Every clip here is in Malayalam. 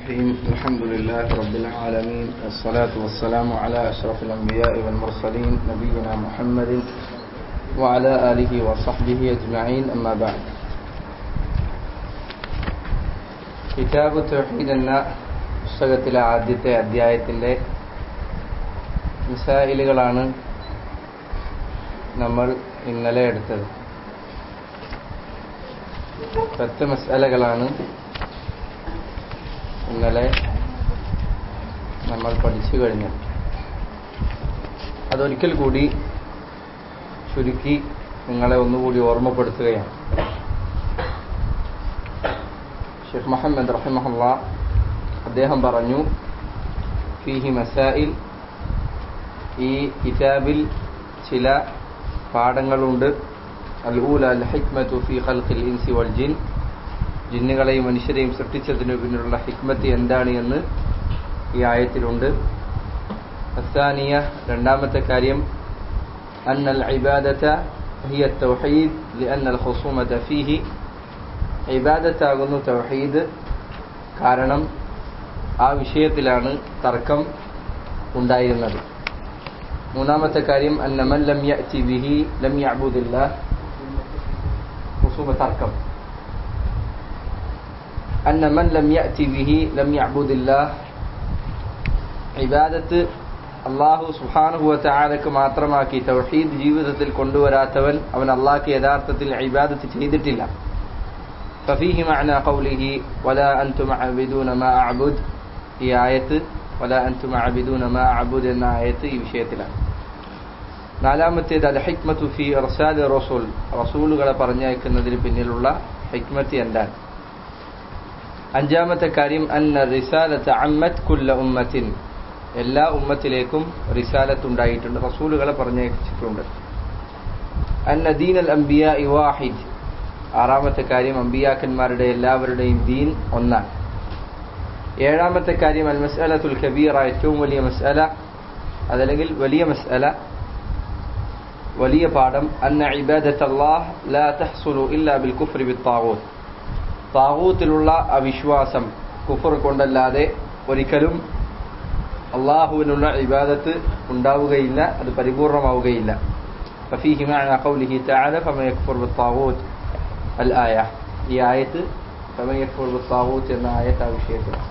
الرحيم الحمد لله رب العالمين والصلاة والسلام على أشرف الأنبياء والمرسلين نبينا محمد وعلى آله وصحبه أجمعين أما بعد കിതാബ് തൗഹീദ് എന്ന പുസ്തകത്തിലെ ആദ്യത്തെ അധ്യായത്തിൻ്റെ മിസായിലുകളാണ് നമ്മൾ ഇന്നലെ എടുത്തത് പത്ത് മസാലകളാണ് ഇന്നലെ നമ്മൾ പഠിച്ചു കഴിഞ്ഞത് അതൊരിക്കൽ കൂടി ചുരുക്കി നിങ്ങളെ ഒന്നുകൂടി ഓർമ്മപ്പെടുത്തുകയാണ് ഷെയ്ഖ് മുഹമ്മദ് റഹിമഹല്ല അദ്ദേഹം പറഞ്ഞു ഫീഹി മസായിൽ ഈ കിതാബിൽ ചില പാഠങ്ങളുണ്ട് അൽഊല അൽ ഹിക്മത്തു ഫി ഖൽഖിൽ ഇൻസി വൽ ജിൻ ജിന്നുകളെയും മനുഷ്യരെയും സൃഷ്ടിച്ചതിനു പിന്നിലുള്ള ഹിക്മത്ത് എന്താണ് എന്ന് ഈ ആയത്തിലുണ്ട് അസാനിയ രണ്ടാമത്തെ കാര്യം അന്നൽ ഇബാദത هي التوحيد لأن الخصومة فيه ഇബാദത്താകുന്നു തൗഹീദ് കാരണം ആ വിഷയത്തിലാണ് തർക്കം ഉണ്ടായിരുന്നത് മൂന്നാമത്തെ കാര്യം അന്നമൻ ലം യഅതി ബിഹി ലം യഅബുദില്ല ഖുസൂമ തർക്കം അന്നമൻ ലം യഅതി ബിഹി ലം യഅബുദില്ല ഇബാദത്ത് അള്ളാഹു സുഹാനുഹു വതആലക്ക് മാത്രമാക്കി തൗഹീദ് ജീവിതത്തിൽ കൊണ്ടുവരാത്തവൻ അവൻ അള്ളാഹ്ക്ക് യഥാർത്ഥത്തിൽ ഇബാദത്ത് ചെയ്തിട്ടില്ല ففيه معنى قوله ولا أنتم عابدون ما أعبد ഈ ആയത്ത് വല അൻതും അബിദൂന മാ അബുദ് എന്ന ആയത്ത് ഈ വിഷയത്തിലാണ് നാലാമത്തേത് അൽ ഹിക്മത്തു ഫി റസാൽ റസൂൽ റസൂലുകളെ പറഞ്ഞയക്കുന്നതിന് പിന്നിലുള്ള ഹിക്മത്ത് എന്താണ് അഞ്ചാമത്തെ കാര്യം അന്ന റിസാലത്ത് അമ്മത്ത് കുല്ല ഉമ്മത്തിൻ എല്ലാ ഉമ്മത്തിലേക്കും റിസാലത്ത് ഉണ്ടായിട്ടുണ്ട് റസൂലുകളെ പറഞ്ഞയച്ചിട്ടുണ്ട് അന്ന ദീൻ അൽ അംബിയ വാഹിദ് ആറാമത്തെ കാര്യം അമ്പിയാക്കന്മാരുടെ എല്ലാവരുടെയും ദീൻ ഒന്നാണ് ഏഴാമത്തെ കാര്യം അൽ മസ്അലത്തുൽ കബീറ ഏറ്റവും വലിയ മസ്അല അതല്ലെങ്കിൽ വലിയ മസ്അല വലിയ പാഠം അന്ന ഇബാദത്ത് അല്ലാഹ് ലാ തഹ്സുലു ഇല്ലാ ബിൽ കുഫ്രി ബിൽ താവൂത്ത് താവൂത്തിലുള്ള അവിശ്വാസം കുഫർ കൊണ്ടല്ലാതെ ഒരിക്കലും അള്ളാഹുവിനുള്ള ഇബാദത്ത് ഉണ്ടാവുകയില്ല അത് പരിപൂർണമാവുകയില്ല ففيه معنى قوله تعالى فمن يكفر بالطاغوت الآية ഈ ആയത്ത് فمن يكفر بالطاغوت എന്ന ആയത്ത് ആ വിഷയത്തിലാണ്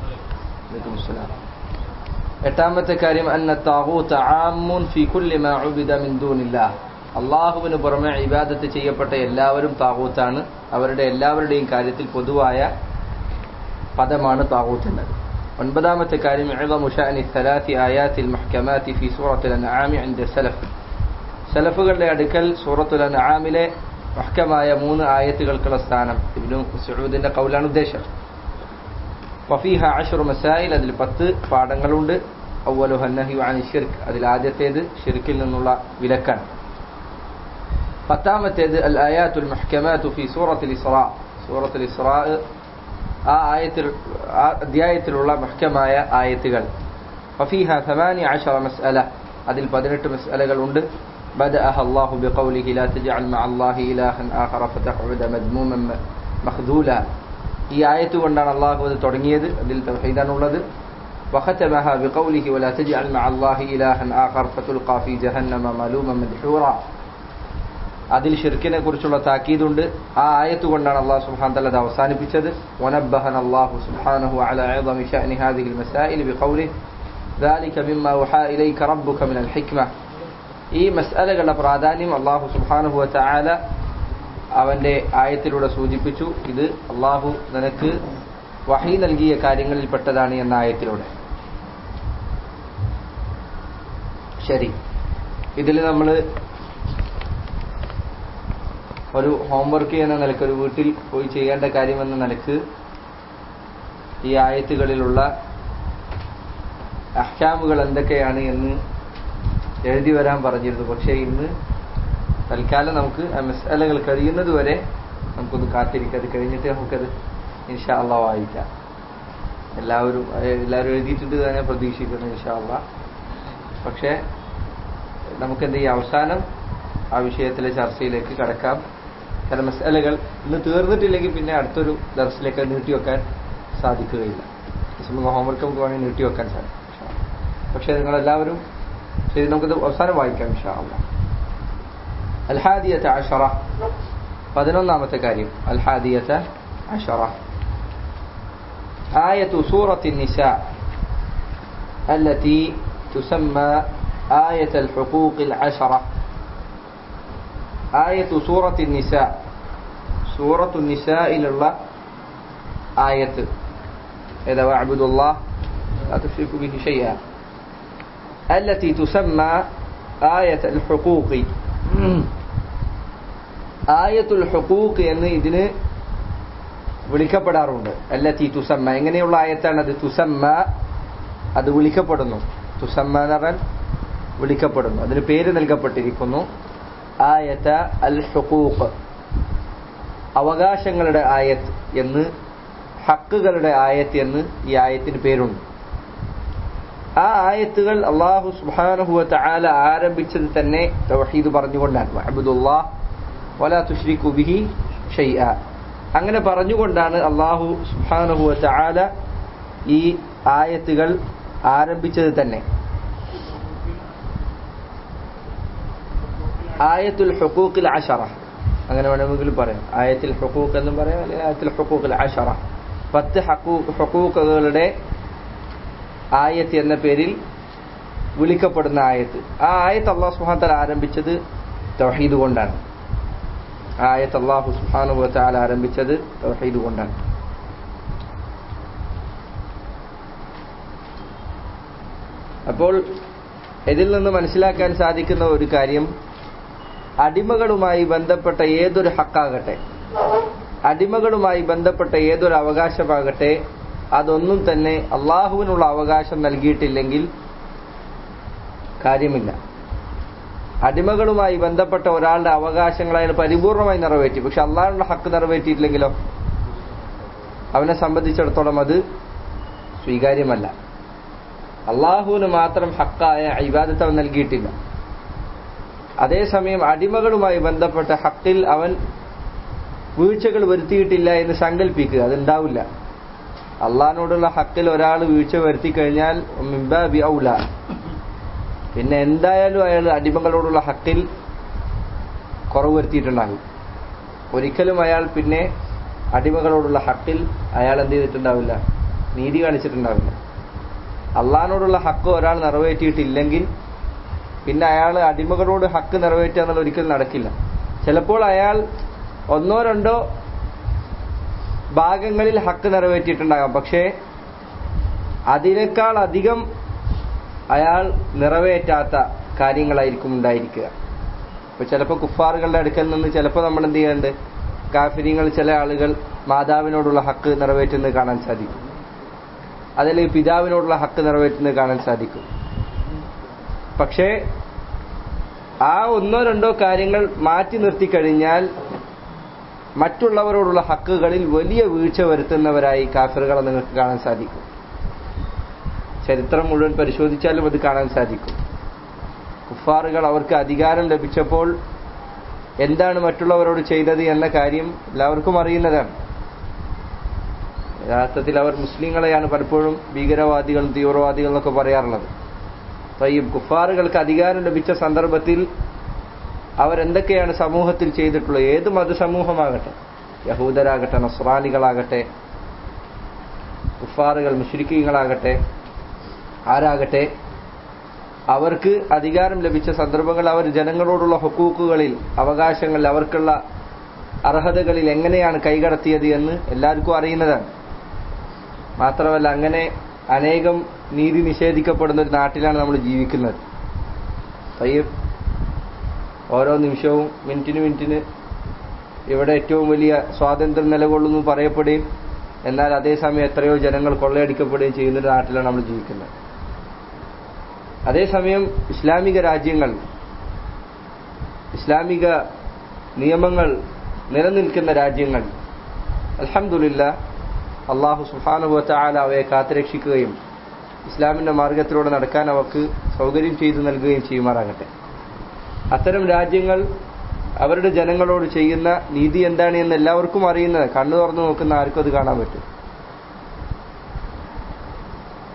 എട്ടാമത്തെ കാര്യം അന്ന താവൂത്ത് ആമുൻ ഫി കുല്ലി മാ ഉബിദ മിൻ ദൂനില്ലാഹ് അള്ളാഹുവിന് പുറമെ ഇബാദത്ത് ചെയ്യപ്പെട്ട എല്ലാവരും താവൂത്താണ് അവരുടെ എല്ലാവരുടെയും കാര്യത്തിൽ പൊതുവായ പദമാണ് താവൂത്ത് എന്നത് ഒൻപതാമത്തെ കാര്യം ഇഴമ ഷഅനി ثلاث آيات المحكمات في سورة الأنعام عند السلف സലഫുകളുടെ അടുക്കൽ സൂറത്തുൽ അൻആമിലെ മഹ്കമായ മൂന്ന് ആയത്തുകൾക്കുള്ള സ്ഥാനം ഇബ്നു സഊദിന്റെ കൗലാണ് ഉദ്ദേശം വഫീഹ അഷറു മസായിൽ അതിൽ പത്ത് പാഠങ്ങളുണ്ട് അവലു ഹന്നഹി അനി ഷിർക്ക് അതിൽ ആദ്യത്തേത് ഷിർക്കിൽ നിന്നുള്ള വിലക്കാണ് പത്താമത്തേത് അൽ ആയാത്തുൽ മഹ്കമാത്തു ഫി സൂറത്തുൽ ഇസ്റാ സൂറത്തുൽ ഇസ്റാ ആ ആയത്തിൽ ആ അധ്യായത്തിലുള്ള മഹ്കമായ ആയത്തുകൾ വഫീഹ ثماني عشر مسألة അതിൽ പതിനെട്ട് മസ്അലകളുണ്ട് بدأها الله بقوله لا تجعل مع الله إلها آخر فتقعد مذموما مخذولا ഈ ആയത്ത് കൊണ്ടാണ് അള്ളാഹു അത് തുടങ്ങിയത് അതിൽ തൗഹീദാണുള്ളത് وختمها بقوله ولا تجعل مع الله إلها آخر فتلقى في جهنم ملوما مدحورا അതിൽ ഷിർക്കിനെ കുറിച്ചുള്ള താക്കീതുണ്ട് ആ ആയത്ത് കൊണ്ടാണ് അള്ളാഹു സുബ്ഹാൻ തആല അത് അവസാനിപ്പിച്ചത് വനബ്ബഹന അല്ലാഹു സുബ്ഹാനഹു അല അഅ്ളമി ശഅനി ഹാദിഹിൽ മസായിൽ ബിഖൗലിഹി ذلك مما وحى إليك ربك من الحكمة ഈ മസ്അലകളുടെ പ്രാധാന്യം അള്ളാഹു സുബ്ഹാനഹു വതആല അവന്റെ ആയത്തിലൂടെ സൂചിപ്പിച്ചു ഇത് അള്ളാഹു നിനക്ക് വഹി നൽകിയ കാര്യങ്ങളിൽ പെട്ടതാണ് എന്ന ആയത്തിലൂടെ ശരി ഇതിൽ നമ്മൾ ഒരു ഹോംവർക്ക് എന്ന നിലക്ക് ഒരു വീട്ടിൽ പോയി ചെയ്യേണ്ട കാര്യമെന്ന നിലക്ക് ഈ ആയത്തുകളിലുള്ള അഹ്കാമുകൾ എന്തൊക്കെയാണ് എന്ന് എഴുതി വരാൻ പറഞ്ഞിരുന്നു പക്ഷേ ഇന്ന് തൽക്കാലം നമുക്ക് ആ മസാലകൾ കഴിയുന്നത് വരെ നമുക്കൊന്ന് കാത്തിരിക്കാം അത് കഴിഞ്ഞിട്ട് നമുക്കത് ഇൻഷാ അള്ളാഹ് വായിക്കാം എല്ലാവരും എല്ലാവരും എഴുതിയിട്ടുണ്ട് തന്നെ പ്രതീക്ഷിക്കുന്നു ഇൻഷാ അള്ളാഹ് പക്ഷേ നമുക്കെന്ത് ഈ അവസാനം ആ വിഷയത്തിലെ ചർച്ചയിലേക്ക് കടക്കാം കാരണം മസാലകൾ ഇന്ന് തീർന്നിട്ടില്ലെങ്കിൽ പിന്നെ അടുത്തൊരു ദർശിലേക്ക് നീട്ടി വെക്കാൻ സാധിക്കുകയില്ല നിങ്ങൾ ഹോംവർക്ക് നമുക്ക് വേണമെങ്കിൽ നീട്ടി വെക്കാൻ സാധിക്കും പക്ഷേ നിങ്ങളെല്ലാവരും ശരി നമുക്കിത് അവസാനം വായിക്കാം ഇൻഷാ അള്ളാഹ് الحادية عشرة പതിനൊന്നാമത്തെ കാര്യം الحادية عشرة آية سورة النساء التي تسمى آية الحقوق العشرة آية سورة النساء سورة النساء لله آية إذا واعبدوا الله لا تشركوا به شيئا التي تسمى آية الحقوق ആയത്തുൽ ഹുഖൂഖ് എന്ന് ഇതിന് വിളിക്കപ്പെടാറുണ്ട് അല്ലത്തി തുസമ്മ എങ്ങനെയുള്ള ആയത്താണ് അത് തുസമ്മ അത് വിളിക്കപ്പെടുന്നു തുസമ്മ എന്ന് പറഞ്ഞാൽ വിളിക്കപ്പെടുന്നു അതിന് പേര് നൽകപ്പെട്ടിരിക്കുന്നു ആയത്ത അൽ ഹുഖൂഖ് അവകാശങ്ങളുടെ ആയത്ത് എന്ന് ഹക്കുകളുടെ ആയത്ത് എന്ന് ഈ ആയത്തിന് പേരുണ്ട് ആ ആയത്തുകൾ അള്ളാഹു സുബാനുഹുവ ആല ആരംഭിച്ചത് തന്നെ തൗഹീദ് പറഞ്ഞുകൊണ്ടാണ് അബ്ദുല്ലാഹ് വലാ തുഷ്രിഖു ബിഹി ഷൈഅ അങ്ങനെ പറഞ്ഞുകൊണ്ടാണ് അള്ളാഹു സുബാനുഹുവ ആല ഈ ആയത്തുകൾ ആരംഭിച്ചത് തന്നെ ആയത്തുൽ ഹുഖൂഖിൽ അഷറ അങ്ങനെ വേണമെങ്കിൽ പറയാം ആയത്തിൽ ഹുഖൂഖ് എന്നും പറയാം അല്ലെങ്കിൽ ആയത്തിൽ ഹുഖൂഖിൽ അഷറ പത്ത് ഹുഖൂഖുകളുടെ ആയത്ത് എന്ന പേരിൽ വിളിക്കപ്പെടുന്ന ആയത്ത് ആ ആയത്ത് അള്ളാഹു സുഹാൻ ആരംഭിച്ചത് തൗഹീദ് കൊണ്ടാണ് ആ ആയത്ത് അള്ളാഹു സുഹാനുഭവത്താൽ ആരംഭിച്ചത് തൗഹീദ് കൊണ്ടാണ് അപ്പോൾ ഇതിൽ നിന്ന് മനസ്സിലാക്കാൻ സാധിക്കുന്ന ഒരു കാര്യം അടിമകളുമായി ബന്ധപ്പെട്ട ഏതൊരു ഹക്കാകട്ടെ അടിമകളുമായി ബന്ധപ്പെട്ട ഏതൊരു അവകാശമാകട്ടെ അതൊന്നും തന്നെ അള്ളാഹുവിനുള്ള അവകാശം നൽകിയിട്ടില്ലെങ്കിൽ കാര്യമില്ല അടിമകളുമായി ബന്ധപ്പെട്ട ഒരാളുടെ അവകാശങ്ങൾ അയാൾ പരിപൂർണമായി നിറവേറ്റി പക്ഷെ അള്ളാഹുള്ള ഹക്ക് നിറവേറ്റിയിട്ടില്ലെങ്കിലോ അവനെ സംബന്ധിച്ചിടത്തോളം അത് സ്വീകാര്യമല്ല അള്ളാഹുവിന് മാത്രം ഹക്കായ ഇബാദത്ത് അവൻ നൽകിയിട്ടില്ല അതേസമയം അടിമകളുമായി ബന്ധപ്പെട്ട ഹക്കിൽ അവൻ വീഴ്ചകൾ വരുത്തിയിട്ടില്ല എന്ന് സങ്കല്പിക്കുക അതുണ്ടാവില്ല അള്ളഹാനോടുള്ള ഹക്കിൽ ഒരാൾ വീഴ്ച വരുത്തി കഴിഞ്ഞാൽ മിംബാബി ഔല പിന്നെ എന്തായാലും അയാൾ അടിമകളോടുള്ള ഹക്കിൽ കുറവ് വരുത്തിയിട്ടുണ്ടാകും ഒരിക്കലും അയാൾ പിന്നെ അടിമകളോടുള്ള ഹക്കിൽ അയാൾ എന്ത് ചെയ്തിട്ടുണ്ടാവില്ല നീതി കാണിച്ചിട്ടുണ്ടാവില്ല അള്ളഹാനോടുള്ള ഹക്ക് ഒരാൾ നിറവേറ്റിയിട്ടില്ലെങ്കിൽ പിന്നെ അയാൾ അടിമകളോട് ഹക്ക് നിറവേറ്റുക എന്നുള്ള ഒരിക്കലും നടക്കില്ല ചിലപ്പോൾ അയാൾ ഒന്നോ രണ്ടോ ഭാഗങ്ങളിൽ ഹക്ക് നിറവേറ്റിയിട്ടുണ്ടാകാം പക്ഷേ അതിനേക്കാൾ അധികം അയാൾ നിറവേറ്റാത്ത കാര്യങ്ങളായിരിക്കും ഉണ്ടായിരിക്കുക ഇപ്പൊ ചിലപ്പോൾ കുഫാറുകളുടെ അടുക്കൽ നിന്ന് ചിലപ്പോൾ നമ്മൾ എന്ത് ചെയ്യാറുണ്ട് കാഫിരിങ്ങൾ ചില ആളുകൾ മാതാവിനോടുള്ള ഹക്ക് നിറവേറ്റുന്നത് കാണാൻ സാധിക്കും അതല്ലെങ്കിൽ പിതാവിനോടുള്ള ഹക്ക് നിറവേറ്റുന്നത് കാണാൻ സാധിക്കും പക്ഷേ ആ ഒന്നോ രണ്ടോ കാര്യങ്ങൾ മാറ്റി നിർത്തി കഴിഞ്ഞാൽ മറ്റുള്ളവരോടുള്ള ഹക്കുകളിൽ വലിയ വീഴ്ച വരുത്തുന്നവരായി കാഫിറുകളെ നിങ്ങൾക്ക് കാണാൻ സാധിക്കും ചരിത്രം മുഴുവൻ പരിശോധിച്ചാലും അത് കാണാൻ സാധിക്കും കുഫാറുകൾ അവർക്ക് അധികാരം ലഭിച്ചപ്പോൾ എന്താണ് മറ്റുള്ളവരോട് ചെയ്തത് എന്ന കാര്യം എല്ലാവർക്കും അറിയുന്നതാണ് യഥാർത്ഥത്തിൽ അവർ മുസ്ലിങ്ങളെയാണ് പലപ്പോഴും ഭീകരവാദികളും തീവ്രവാദികൾ എന്നൊക്കെ പറയാറുള്ളത് തയ്യം കുഫാറുകൾക്ക് അധികാരം ലഭിച്ച സന്ദർഭത്തിൽ അവരെന്തൊക്കെയാണ് സമൂഹത്തിൽ ചെയ്തിട്ടുള്ളത് ഏത് മതസമൂഹമാകട്ടെ യഹൂദരാകട്ടെ നസ്രാനികളാകട്ടെ കുഫാറുകൾ മുഷ്രിക്കീങ്ങളാകട്ടെ ആരാകട്ടെ അവർക്ക് അധികാരം ലഭിച്ച സന്ദർഭങ്ങൾ അവർ ജനങ്ങളോടുള്ള ഹുക്കൂക്കുകളിൽ അവകാശങ്ങളിൽ അവർക്കുള്ള അർഹതകളിൽ എങ്ങനെയാണ് കൈകടത്തിയത് എന്ന് എല്ലാവർക്കും അറിയുന്നതാണ് മാത്രമല്ല അങ്ങനെ അനേകം നീതി നിഷേധിക്കപ്പെടുന്ന ഒരു നാട്ടിലാണ് നമ്മൾ ജീവിക്കുന്നത് തയ്യബ് ഓരോ നിമിഷവും മിനിറ്റിന് മിനിറ്റിന് ഇവിടെ ഏറ്റവും വലിയ സ്വാതന്ത്ര്യം നിലകൊള്ളുന്നു പറയപ്പെടുകയും എന്നാൽ അതേസമയം എത്രയോ ജനങ്ങൾ കൊള്ളയടിക്കപ്പെടുകയും ചെയ്യുന്ന ഒരു നാട്ടിലാണ് നമ്മൾ ജീവിക്കുന്നത് അതേസമയം ഇസ്ലാമിക രാജ്യങ്ങൾ ഇസ്ലാമിക നിയമങ്ങൾ നിലനിൽക്കുന്ന രാജ്യങ്ങൾ അലഹമുല്ല അള്ളാഹു സുഹാനുഭവത്ത ആല അവയെ കാത്തുരക്ഷിക്കുകയും ഇസ്ലാമിന്റെ മാർഗത്തിലൂടെ നടക്കാൻ അവർക്ക് സൗകര്യം ചെയ്തു നൽകുകയും ചെയ്യുമാറാകട്ടെ അത്തരം രാജ്യങ്ങൾ അവരുടെ ജനങ്ങളോട് ചെയ്യുന്ന നീതി എന്താണ് എന്ന് എല്ലാവർക്കും അറിയുന്നത് കണ്ണു തുറന്നു നോക്കുന്ന ആർക്കും അത് കാണാൻ പറ്റും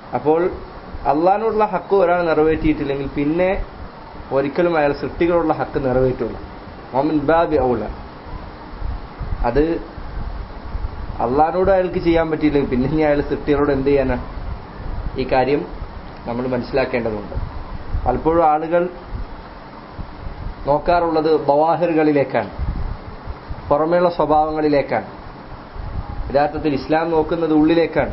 അപ്പോൾ അള്ളഹാനോടുള്ള ഹക്ക് ഒരാൾ നിറവേറ്റിയിട്ടില്ലെങ്കിൽ പിന്നെ ഒരിക്കലും അയാൾ സൃഷ്ടികളോടുള്ള ഹക്ക് നിറവേറ്റില്ല മോമിൻ ബാബി ഔല അത് അള്ളഹാനോട് അയാൾക്ക് ചെയ്യാൻ പറ്റിയില്ലെങ്കിൽ പിന്നെ ഇനി അയാൾ സൃഷ്ടികളോട് എന്ത് ചെയ്യാനാണ് ഈ കാര്യം നമ്മൾ മനസ്സിലാക്കേണ്ടതുണ്ട് പലപ്പോഴും ആളുകൾ നോക്കാറുള്ളത് ബവാഹിറുകളിലേക്കാണ് പുറമേയുള്ള സ്വഭാവങ്ങളിലേക്കാണ് യഥാർത്ഥത്തിൽ ഇസ്ലാം നോക്കുന്നത് ഉള്ളിലേക്കാണ്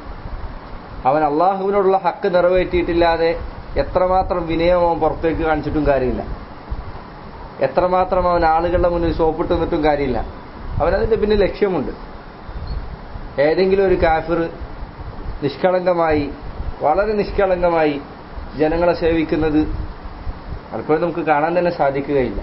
അവൻ അള്ളാഹുവിനോടുള്ള ഹക്ക് നിറവേറ്റിയിട്ടില്ലാതെ എത്രമാത്രം വിനയം അവൻ പുറത്തേക്ക് കാണിച്ചിട്ടും കാര്യമില്ല എത്രമാത്രം അവൻ ആളുകളുടെ മുന്നിൽ സോപ്പിട്ട് നിന്നിട്ടും കാര്യമില്ല അവനതിന്റെ പിന്നെ ലക്ഷ്യമുണ്ട് ഏതെങ്കിലും ഒരു കാഫിർ നിഷ്കളങ്കമായി വളരെ നിഷ്കളങ്കമായി ജനങ്ങളെ സേവിക്കുന്നത് പലപ്പോഴും നമുക്ക് കാണാൻ തന്നെ സാധിക്കുകയില്ല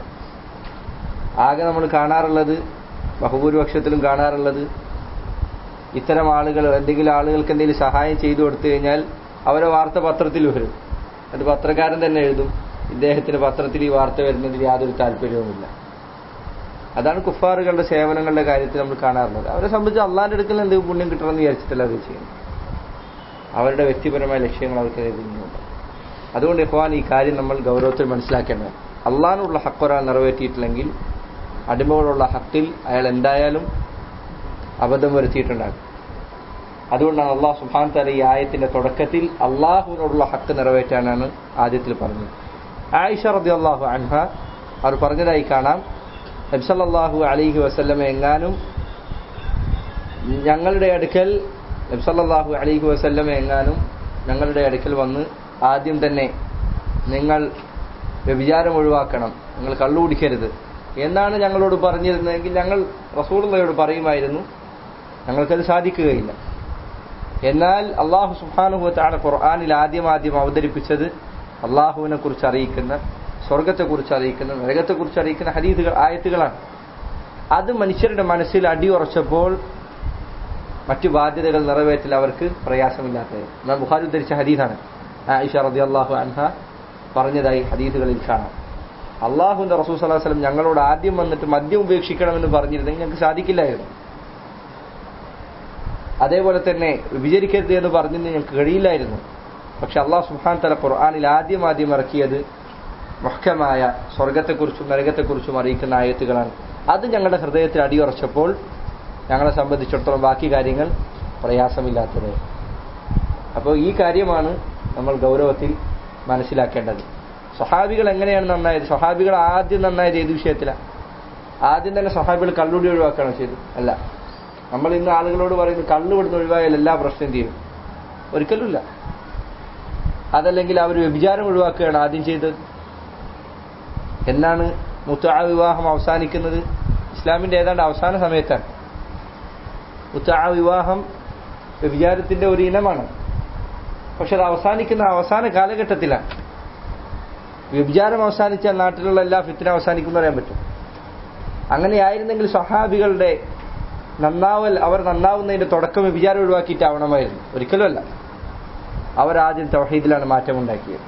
ആകെ നമ്മൾ കാണാറുള്ളത് ബഹുഭൂരിപക്ഷത്തിലും കാണാറുള്ളത് ഇത്തരം ആളുകൾ എന്തെങ്കിലും ആളുകൾക്ക് എന്തെങ്കിലും സഹായം ചെയ്തു കൊടുത്തു കഴിഞ്ഞാൽ അവരെ വാർത്ത പത്രത്തിൽ വരും അത് പത്രക്കാരൻ തന്നെ എഴുതും ഇദ്ദേഹത്തിന് പത്രത്തിൽ ഈ വാർത്ത വരുന്നതിൽ യാതൊരു താല്പര്യവുമില്ല അതാണ് കുഫാറുകളുടെ സേവനങ്ങളുടെ കാര്യത്തിൽ നമ്മൾ കാണാറുള്ളത് അവരെ സംബന്ധിച്ച് അള്ളാന്റെ അടുക്കൽ എന്തെങ്കിലും പുണ്യം കിട്ടണമെന്ന് വിചാരിച്ചിട്ടല്ല അത് ചെയ്യുന്നത് അവരുടെ വ്യക്തിപരമായ ലക്ഷ്യങ്ങൾ അവർക്ക് എഴുതുന്നുണ്ട് അതുകൊണ്ട് ഇഹ്വാൻ ഈ കാര്യം നമ്മൾ ഗൗരവത്തിൽ മനസ്സിലാക്കേണ്ടത് അള്ളാനുള്ള ഹക്ക് ഒരാൾ നിറവേറ്റിയിട്ടില്ലെങ്കിൽ അടിമകളുള്ള ഹക്കിൽ അയാൾ എന്തായാലും അബദ്ധം വരുത്തിയിട്ടുണ്ടാകും അതുകൊണ്ടാണ് അള്ളാഹു സുഹാൻ തല ഈ ആയത്തിന്റെ തുടക്കത്തിൽ അള്ളാഹുവിനോടുള്ള ഹക്ക് നിറവേറ്റാനാണ് ആദ്യത്തിൽ പറഞ്ഞത് ആയിഷ റബി അള്ളാഹു അൻഹ അവർ പറഞ്ഞതായി കാണാം നബ്സല്ലാഹു അലിഹി വസ്ല്ലമ എങ്ങാനും ഞങ്ങളുടെ അടുക്കൽ നബ്സല്ലാഹു അലിഹി വസ്ല്ലമ എങ്ങാനും ഞങ്ങളുടെ അടുക്കൽ വന്ന് ആദ്യം തന്നെ നിങ്ങൾ വ്യഭിചാരം ഒഴിവാക്കണം നിങ്ങൾ കള്ളു കുടിക്കരുത് എന്നാണ് ഞങ്ങളോട് പറഞ്ഞിരുന്നതെങ്കിൽ ഞങ്ങൾ റസൂള്ളയോട് പറയുമായിരുന്നു ഞങ്ങൾക്കത് സാധിക്കുകയില്ല എന്നാൽ അള്ളാഹു സുഹാനുഭവത്താണ് ഖുർആാനിൽ ആദ്യം ആദ്യം അവതരിപ്പിച്ചത് അള്ളാഹുവിനെ കുറിച്ച് അറിയിക്കുന്ന സ്വർഗത്തെക്കുറിച്ച് അറിയിക്കുന്ന നരകത്തെക്കുറിച്ച് അറിയിക്കുന്ന ഹരീതുകൾ ആയത്തുകളാണ് അത് മനുഷ്യരുടെ മനസ്സിൽ അടിയുറച്ചപ്പോൾ മറ്റു ബാധ്യതകൾ നിറവേറ്റൽ അവർക്ക് പ്രയാസമില്ലാത്തത് എന്നാൽ ബുഹാരി ഉദ്ധരിച്ച ഹദീസാണ് ആയിഷ റതി അള്ളാഹു അൻഹ പറഞ്ഞതായി ഹദീസുകളിൽ കാണാം അള്ളാഹുന്റെ റസൂൽ സലാഹു വസ്ലം ഞങ്ങളോട് ആദ്യം വന്നിട്ട് മദ്യം ഉപേക്ഷിക്കണമെന്ന് പറഞ്ഞിരുന്നെങ്കിൽ ഞങ്ങൾക്ക് സാധിക്കില്ലായിരുന്നു അതേപോലെ തന്നെ വിചരിക്കരുത് എന്ന് പറഞ്ഞിരുന്ന ഞങ്ങൾക്ക് കഴിയില്ലായിരുന്നു പക്ഷെ അള്ളാഹു സുഹാൻ തല ഖുർആാനിൽ ആദ്യം ആദ്യം ഇറക്കിയത് മുഖ്യമായ സ്വർഗത്തെക്കുറിച്ചും നരകത്തെക്കുറിച്ചും അറിയിക്കുന്ന ആയത്തുകളാണ് അത് ഞങ്ങളുടെ ഹൃദയത്തിൽ അടിയുറച്ചപ്പോൾ ഞങ്ങളെ സംബന്ധിച്ചിടത്തോളം ബാക്കി കാര്യങ്ങൾ പ്രയാസമില്ലാത്തത് അപ്പോൾ ഈ കാര്യമാണ് നമ്മൾ ഗൗരവത്തിൽ മനസ്സിലാക്കേണ്ടത് സ്വഹാബികൾ എങ്ങനെയാണ് നന്നായത് സ്വഹാബികൾ ആദ്യം നന്നായത് ഏത് വിഷയത്തിലാണ് ആദ്യം തന്നെ സ്വഹാബികൾ കള്ളുടി ഒഴിവാക്കുകയാണോ ചെയ്തു അല്ല നമ്മൾ ഇന്ന് ആളുകളോട് പറയുന്നത് കള്ളു വിടുന്ന ഒഴിവായാൽ എല്ലാ പ്രശ്നം തീരും ഒരിക്കലുമില്ല അതല്ലെങ്കിൽ അവർ വ്യഭിചാരം ഒഴിവാക്കുകയാണ് ആദ്യം ചെയ്തത് എന്നാണ് മുത്താ വിവാഹം അവസാനിക്കുന്നത് ഇസ്ലാമിന്റെ ഏതാണ്ട് അവസാന സമയത്താണ് മുത്താ വിവാഹം വ്യഭിചാരത്തിന്റെ ഒരു ഇനമാണ് പക്ഷെ അത് അവസാനിക്കുന്ന അവസാന കാലഘട്ടത്തിലാണ് വ്യഭിചാരം അവസാനിച്ചാൽ നാട്ടിലുള്ള എല്ലാ ഫിത്തിനും അവസാനിക്കും പറയാൻ പറ്റും അങ്ങനെയായിരുന്നെങ്കിൽ സഹാബികളുടെ നന്നാവൽ അവർ നന്നാവുന്നതിന്റെ തുടക്കം വ്യഭിചാരം ഒഴിവാക്കിയിട്ടാവണമായിരുന്നു ഒരിക്കലുമല്ല അവരാദ്യം തൗഹീദിലാണ് മാറ്റമുണ്ടാക്കിയത്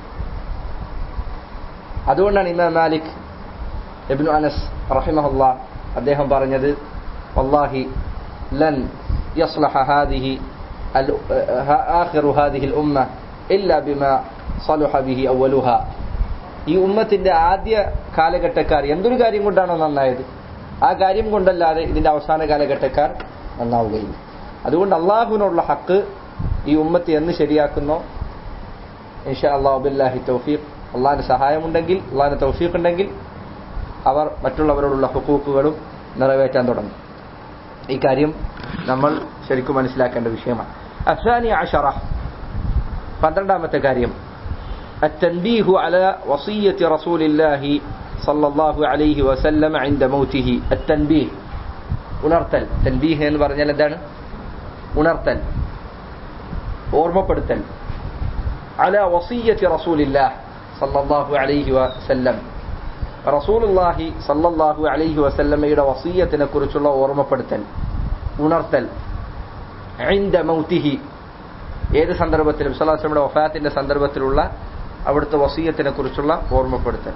അതുകൊണ്ടാണ് ഇമാം മാലിക് എബ്നു അനസ് റഹിമഹുല്ല അദ്ദേഹം പറഞ്ഞത് വല്ലാഹി ലൻ يصلح هذه آخر هذه الأمة إلا بما صلح به أولها ഈ ഉമ്മത്തിന്റെ ആദ്യ കാലഘട്ടക്കാർ എന്തൊരു കാര്യം കൊണ്ടാണോ നന്നായത് ആ കാര്യം കൊണ്ടല്ലാതെ ഇതിന്റെ അവസാന കാലഘട്ടക്കാർ നന്നാവുകയില്ല അതുകൊണ്ട് അള്ളാഹുവിനോടുള്ള ഹക്ക് ഈ ഉമ്മത്ത് എന്ന് ശരിയാക്കുന്നോ ഇൻഷാ അള്ളാഹുബില്ലാഹി തൗഫീഖ് അള്ളാഹിന്റെ സഹായമുണ്ടെങ്കിൽ അള്ളാഹിന്റെ തൗഫീഖ് ഉണ്ടെങ്കിൽ അവർ മറ്റുള്ളവരോടുള്ള ഹുക്കൂക്കുകളും നിറവേറ്റാൻ തുടങ്ങും ഈ കാര്യം നമ്മൾ ശരിക്കും മനസ്സിലാക്കേണ്ട വിഷയമാണ് അഫ്സാനി ആഷറ പന്ത്രണ്ടാമത്തെ കാര്യം التنبيه على وصية رسول الله صلى الله عليه وسلم عند موته التنبيه ഉണർത്തൽ തൻബീഹ് എന്ന് പറഞ്ഞാൽ എന്താണ് ഉണർത്തൽ ഓർമ്മപ്പെടുത്തൽ അല വസീയത്തി റസൂലില്ലാഹ് സല്ലല്ലാഹു അലൈഹി വസല്ലം റസൂലുള്ളാഹി സല്ലല്ലാഹു അലൈഹി വസല്ലമയുടെ വസീയത്തിനെ കുറിച്ചുള്ള ഓർമ്മപ്പെടുത്തൽ ഉണർത്തൽ ഐന്ദ മൗതിഹി ഏത് സന്ദർഭത്തിലും സല്ലാസ്ലമിയുടെ വഫാത്തിന്റെ സന്ദർഭത്തിലുള്ള അവിടുത്തെ വസീയത്തിനെ കുറിച്ചുള്ള ഓർമ്മപ്പെടുത്തൽ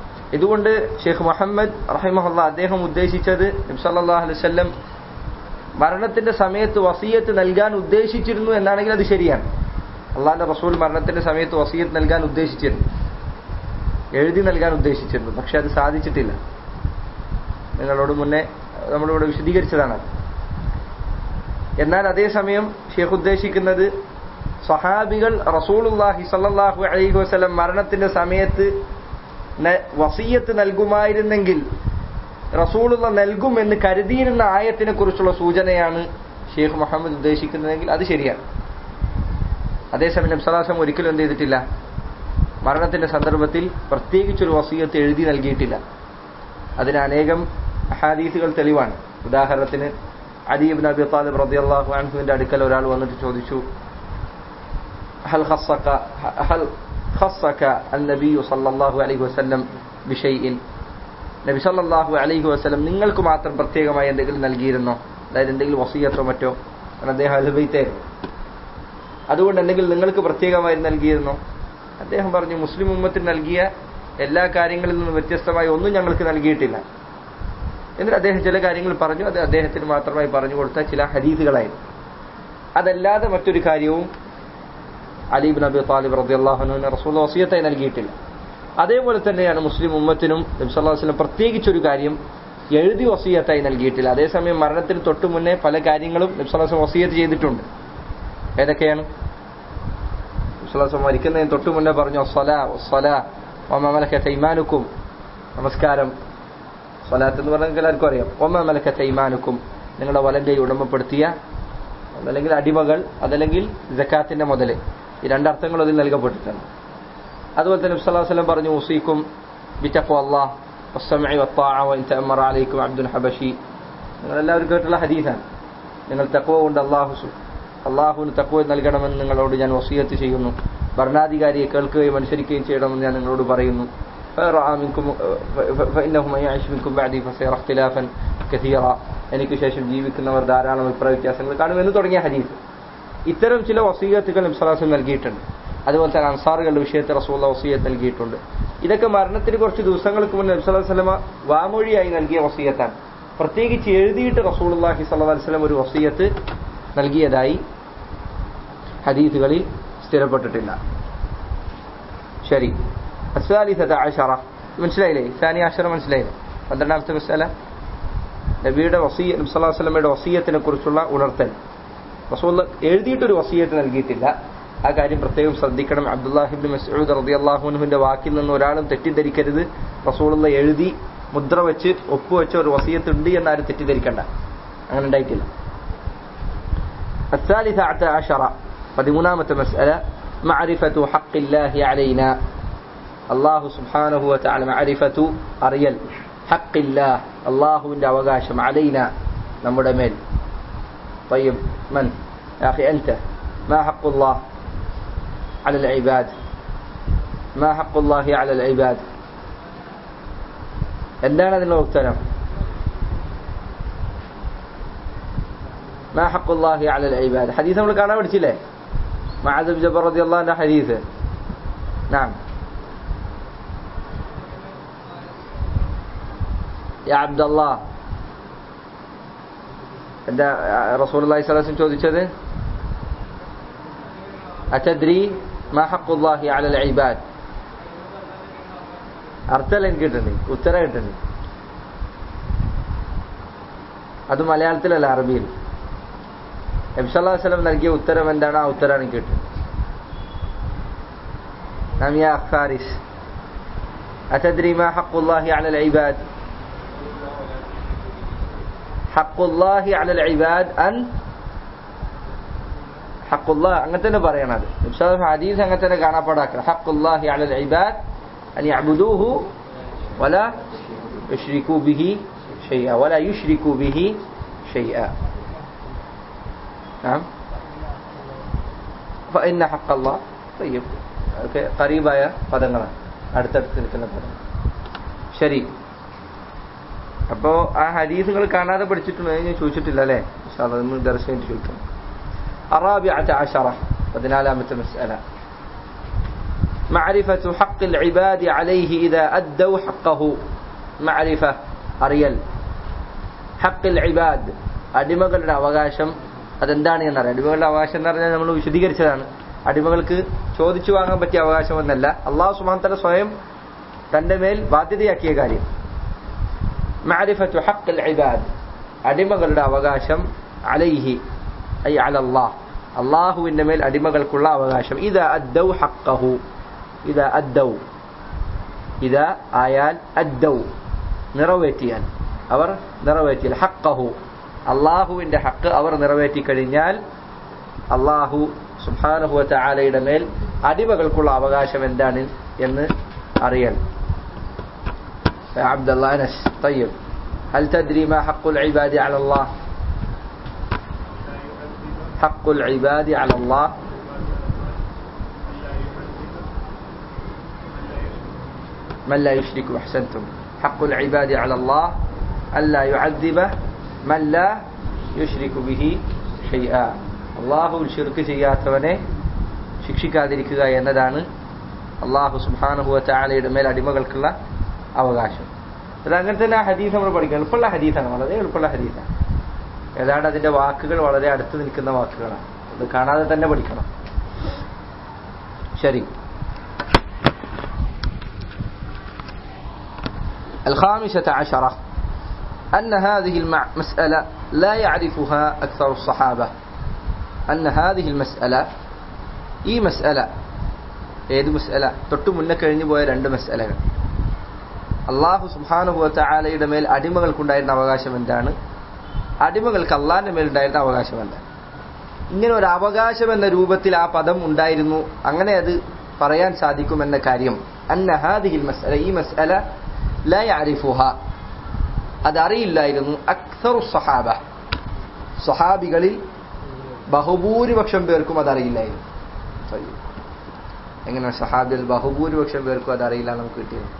ഇതുകൊണ്ട് ഷെയ്ഖ് മുഹമ്മദ് റഹിമഹുല്ല അദ്ദേഹം ഉദ്ദേശിച്ചത് നബ്സല്ലാ അലൈവല്ലം മരണത്തിന്റെ സമയത്ത് വസീയത്ത് നൽകാൻ ഉദ്ദേശിച്ചിരുന്നു എന്നാണെങ്കിൽ അത് ശരിയാണ് അള്ളാന്റെ റസൂൽ മരണത്തിന്റെ സമയത്ത് വസീയത്ത് നൽകാൻ ഉദ്ദേശിച്ചിരുന്നു എഴുതി നൽകാൻ ഉദ്ദേശിച്ചിരുന്നു പക്ഷെ അത് സാധിച്ചിട്ടില്ല നിങ്ങളോട് മുന്നേ നമ്മളിവിടെ വിശദീകരിച്ചതാണ് അത്. എന്നാൽ അതേസമയം ഷേഖ് ഉദ്ദേശിക്കുന്നത് സഹാബികൾ റസൂലുല്ലാഹി സല്ലല്ലാഹു അലൈഹി വസല്ലം മരണത്തിന്റെ സമയത്ത് ന- വസീയത്ത് നൽകുമായിരുന്നെങ്കിൽ റസൂലുള്ള നൽകും എന്ന് കരുതിയിരുന്ന ആയത്തിനെ കുറിച്ചുള്ള സൂചനയാണ് ഷെയ്ഖ് മുഹമ്മദ് ഉദ്ദേശിക്കുന്നതെങ്കിൽ അത് ശരിയാണ് അതേസമയം നബ്സലാസം ഒരിക്കലും എന്ത് ചെയ്തിട്ടില്ല മരണത്തിന്റെ സന്ദർഭത്തിൽ പ്രത്യേകിച്ചൊരു വസീയത്ത് എഴുതി നൽകിയിട്ടില്ല അതിന് അനേകം ഹദീസുകൾ തെളിവാണ് ഉദാഹരണത്തിന് അദീബ് നബി താലിബ് റളിയല്ലാഹു അൻഹുവിന്റെ അടുക്കൽ ഒരാൾ വന്നിട്ട് ചോദിച്ചു ഹൽ ഖസ്സക ഹൽ ഖസ്സക النبي صلى الله عليه وسلم بشيء നബി സല്ലല്ലാഹു അലൈഹി വസല്ലം നിങ്ങൾക്ക് മാത്രം പ്രത്യേകമായി എന്തെങ്കിലും നൽകിയിരുന്നോ അതായത് എന്തെങ്കിലും വസീയത്തോ മറ്റോ കാരണം അദ്ദേഹം അലുബൈത്തായിരുന്നു അതുകൊണ്ട് എന്തെങ്കിലും നിങ്ങൾക്ക് പ്രത്യേകമായി നൽകിയിരുന്നോ അദ്ദേഹം പറഞ്ഞു മുസ്ലിം ഉമ്മത്തിന് നൽകിയ എല്ലാ കാര്യങ്ങളിൽ നിന്നും വ്യത്യസ്തമായി ഒന്നും ഞങ്ങൾക്ക് നൽകിയിട്ടില്ല എന്നിട്ട് അദ്ദേഹം ചില കാര്യങ്ങൾ പറഞ്ഞു അത് അദ്ദേഹത്തിന് മാത്രമായി പറഞ്ഞു കൊടുത്ത ചില ഹദീസുകളായിരുന്നു അതല്ലാതെ മറ്റൊരു കാര്യവും അലീബ് നബി താലിബ് റബി അള്ളാഹുനുവിന് റസൂൽ വസീയത്തായി നൽകിയിട്ടില്ല അതേപോലെ തന്നെയാണ് മുസ്ലിം ഉമ്മത്തിനും നബി സല്ലല്ലാഹു അലൈഹി വസല്ലം പ്രത്യേകിച്ചൊരു കാര്യം എഴുതി വസീയത്തായി നൽകിയിട്ടില്ല അതേസമയം മരണത്തിന് തൊട്ടു മുന്നേ പല കാര്യങ്ങളും നബി സല്ലല്ലാഹു അലൈഹി വസല്ലം വസീയത്ത് ചെയ്തിട്ടുണ്ട് ഏതൊക്കെയാണ് നബി സല്ലല്ലാഹു അലൈഹി വസല്ലം മരിക്കുന്നതിന് തൊട്ടു മുന്നേ പറഞ്ഞു "വസ്സലാ, വസ്സലാ, വമാ മലക്കത്ത് ഐമാനുക്കും നമസ്കാരം സ്വലാത്ത് എന്ന് പറഞ്ഞാൽ എല്ലാവർക്കും അറിയാം ഒമ്മ മലക്കത്ത് ഐമാനുക്കും നിങ്ങളുടെ വലം കൈ ഉടമപ്പെടുത്തിയ അതല്ലെങ്കിൽ അടിമകൾ അതല്ലെങ്കിൽ ജക്കാത്തിന്റെ മുതല് ഈ രണ്ടർത്ഥങ്ങളും അതിൽ നൽകപ്പെട്ടിട്ടുണ്ട് അതുപോലെ തന്നെ നബി വസല്ലം പറഞ്ഞു ഉസീക്കും ബിറ്റഖു അല്ലാഹ് വസ്സമഇ വത്താഅ വഇൻ തഅമ്മറ അലൈക്കും അബ്ദുൽ ഹബശി നിങ്ങൾ എല്ലാവരും കേട്ടുള്ള ഹദീസാണ് നിങ്ങൾ തഖ്വ കൊണ്ട് അല്ലാഹു സു- അള്ളാഹുവിന് തഖ്വ നൽകണമെന്ന് നിങ്ങളോട് ഞാൻ വസിയത്ത് ചെയ്യുന്നു ഭരണാധികാരിയെ കേൾക്കുകയും അനുസരിക്കുകയും ചെയ്യണമെന്ന് ഞാൻ നിങ്ങളോട് പറയുന്നു فرأى منكم فإنه من يعيش منكم بعدي فسيرى اختلافا كثيرا എനിക്ക് ശേഷം ജീവിക്കുന്നവർ ധാരാളം അഭിപ്രായ വ്യത്യാസങ്ങൾ കാണും എന്ന് തുടങ്ങിയ ഹദീസ് ഇത്തരം ചില വസീയത്തുകൾ നബ്സലാസം നൽകിയിട്ടുണ്ട് അതുപോലെ തന്നെ അൻസാറുകളുടെ വിഷയത്തിൽ റസൂള്ള വസീയത്ത് നൽകിയിട്ടുണ്ട് ഇതൊക്കെ മരണത്തിന് കുറച്ച് ദിവസങ്ങൾക്ക് മുന്നേ നബ്സലാ വസ്ലമ വാമൊഴിയായി നൽകിയ വസീയത്താണ് പ്രത്യേകിച്ച് എഴുതിയിട്ട് റസൂലുള്ളാഹി സ്വല്ലല്ലാഹി അലൈഹി വസല്ലം ഒരു വസീയത്ത് നൽകിയതായി ഹദീസുകളിൽ സ്ഥിരപ്പെട്ടിട്ടില്ല ശരി الثالثة عشرة മനസ്സിലായില്ലേ സാനി ആശറ മനസ്സിലായില്ലേ പന്ത്രണ്ടാമത്തെ മസാല നബിയുടെ വസീയ നബി സല്ലല്ലാഹു അലൈഹി വസല്ലമയുടെ വസീയത്തിനെ കുറിച്ചുള്ള ഉണർത്തൽ റസൂൽ എഴുതിയിട്ടൊരു വസീയത്ത് നൽകിയിട്ടില്ല ആ കാര്യം പ്രത്യേകം ശ്രദ്ധിക്കണം അബ്ദുല്ലാഹിബിൻ മസ്ഊദ് റളിയല്ലാഹുവിന്റെ വാക്കിൽ നിന്ന് ഒരാളും തെറ്റിദ്ധരിക്കരുത് റസൂലുള്ള എഴുതി മുദ്ര വെച്ച് ഒപ്പുവെച്ച ഒരു വസീയത്ത് ഉണ്ട് എന്ന് ആരും തെറ്റിദ്ധരിക്കണ്ട അങ്ങനെ ഉണ്ടായിട്ടില്ല الثالثة عشرة പതിമൂന്നാമത്തെ مسألة معرفة حق الله علينا الله سبحانه وتعالى معرفة അറിയൽ حق الله അള്ളാഹുവിന്റെ അവകാശം علينا നമ്മുടെ മേൽ طيب من يا أخي أنت ما حق الله على العباد ما حق الله على العباد എന്താണ് അതിനുള്ള ഉത്തരം ما حق الله على العباد حديث നമ്മൾ കാണാൻ പഠിച്ചില്ലേ معاذ بن جبل رضي الله عنه حديث نعم يا عبد الله എന്താ റസൂൽ അള്ളാഹി സ്വലാസം ചോദിച്ചത് അറ്റദ്രി മാ ഹഖുല്ലാഹി അലൽ ഇബാദ് അർത്ഥം എനിക്ക് കിട്ടുന്നുണ്ട് ഉത്തരം കിട്ടുന്നുണ്ട് അത് മലയാളത്തിലല്ല അറബിയിൽ നബിസല്ലാ വസ്ലം നൽകിയ ഉത്തരം എന്താണ് ആ ഉത്തരം എനിക്ക് കിട്ടുന്നത് نعم يا أخ فارس أتدري ما حق الله على العباد حق الله على العباد أن حق الله അങ്ങനെ തന്നെ പറയണത് ഹദീസ് അങ്ങനെ തന്നെ കാണാപ്പാടാക്കുക حق الله على العباد أن يعبدوه ولا يشركوا به شيئا ولا يشركوا به شيئا نعم فإن حق الله طيب قريباയ പദങ്ങളാണ് അടുത്തടുത്ത് നിൽക്കുന്ന പദം ശരി അപ്പോ ആ ഹദീസുകൾ കാണാതെ പഠിച്ചിട്ടുണ്ടോ ഞാൻ ചോദിച്ചിട്ടില്ല അല്ലേ അതൊന്ന് ദർശനം ചോദിക്കണം الرابعة عشرة പതിനാലാമത്തെ مسألة معرفة حق العباد عليه إذا أدوا حقه معرفة أريل حق العباد അടിമകളുടെ അവകാശം അതെന്താണ് എന്നറിയാം അടിമകളുടെ അവകാശം എന്ന് പറഞ്ഞാൽ നമ്മൾ വിശദീകരിച്ചതാണ് അടിമകൾക്ക് ചോദിച്ചു വാങ്ങാൻ പറ്റിയ അവകാശമൊന്നല്ല അള്ളാഹു സുമാന്തര സ്വയം തന്റെ മേൽ ബാധ്യതയാക്കിയ കാര്യം മാരിഫത്തു ഹഖ് ഇബാദ് അടിമകളുടെ അവകാശം അലൈഹി ഐ അലല്ലാഹ് അള്ളാഹുവിന്റെ മേൽ അടിമകൾക്കുള്ള അവകാശം ഇത് അദ്ദൗ ഹഖഹു ഇത് അദ്ദൗ ഇത് ആയാൽ അദ്ദൗ നിറവേറ്റിയാൽ അവർ നിറവേറ്റിയാൽ ഹഖഹു അള്ളാഹുവിന്റെ ഹക്ക് അവർ നിറവേറ്റി കഴിഞ്ഞാൽ അള്ളാഹു സുബാനുഹുവത്ത ആലയുടെ മേൽ അടിമകൾക്കുള്ള അവകാശം എന്താണ് എന്ന് അറിയൽ عبد الله أنس طيب هل تدري ما حق العباد على الله حق العباد على الله من لا يشرك أحسنتم حق العباد على الله ألا يعذبه من لا يشرك به شيئا അള്ളാഹു ഷിർക്ക് ചെയ്യാത്തവനെ ശിക്ഷിക്കാതിരിക്കുക എന്നതാണ് അള്ളാഹു സുബാനുഹുവ ചാലയുടെ മേൽ അടിമകൾക്കുള്ള അവകാശം അത് അങ്ങനെ തന്നെ ആ ഹദീസ് നമ്മൾ പഠിക്കണം എളുപ്പമുള്ള ഹദീസാണ് വളരെ എളുപ്പമുള്ള ഹദീസാണ് ഏതാണ്ട് അതിന്റെ വാക്കുകൾ വളരെ അടുത്ത് നിൽക്കുന്ന വാക്കുകളാണ് അത് കാണാതെ തന്നെ പഠിക്കണം ശരി الخامسة عشرة أن هذه المسألة لا يعرفها أكثر الصحابة أن هذه المسألة ഈ മസ്അല ഏത് മസ്അല തൊട്ടു മുന്നേ കഴിഞ്ഞു പോയ രണ്ട് മസ്അലകൾ അള്ളാഹു സുബാനുഭവത്ത ആലയുടെ മേൽ അടിമകൾക്കുണ്ടായിരുന്ന അവകാശം എന്താണ് അടിമകൾക്ക് അള്ളാഹിന്റെ മേൽ ഉണ്ടായിരുന്ന അവകാശം എന്താണ് ഇങ്ങനെ ഒരു അവകാശം എന്ന രൂപത്തിൽ ആ പദം ഉണ്ടായിരുന്നു അങ്ങനെ അത് പറയാൻ സാധിക്കുമെന്ന കാര്യം അന്ന ഹാദിഹിൽ മസ്അല ഈ മസ്അല لا يعرفها അതറിയില്ലായിരുന്നു അക്സറു സഹാബ സഹാബികളിൽ ബഹുഭൂരിപക്ഷം പേർക്കും അതറിയില്ലായിരുന്നു എങ്ങനെ സഹാബിൽ ബഹുഭൂരിപക്ഷം പേർക്കും അതറിയില്ല നമുക്ക് കിട്ടിയത്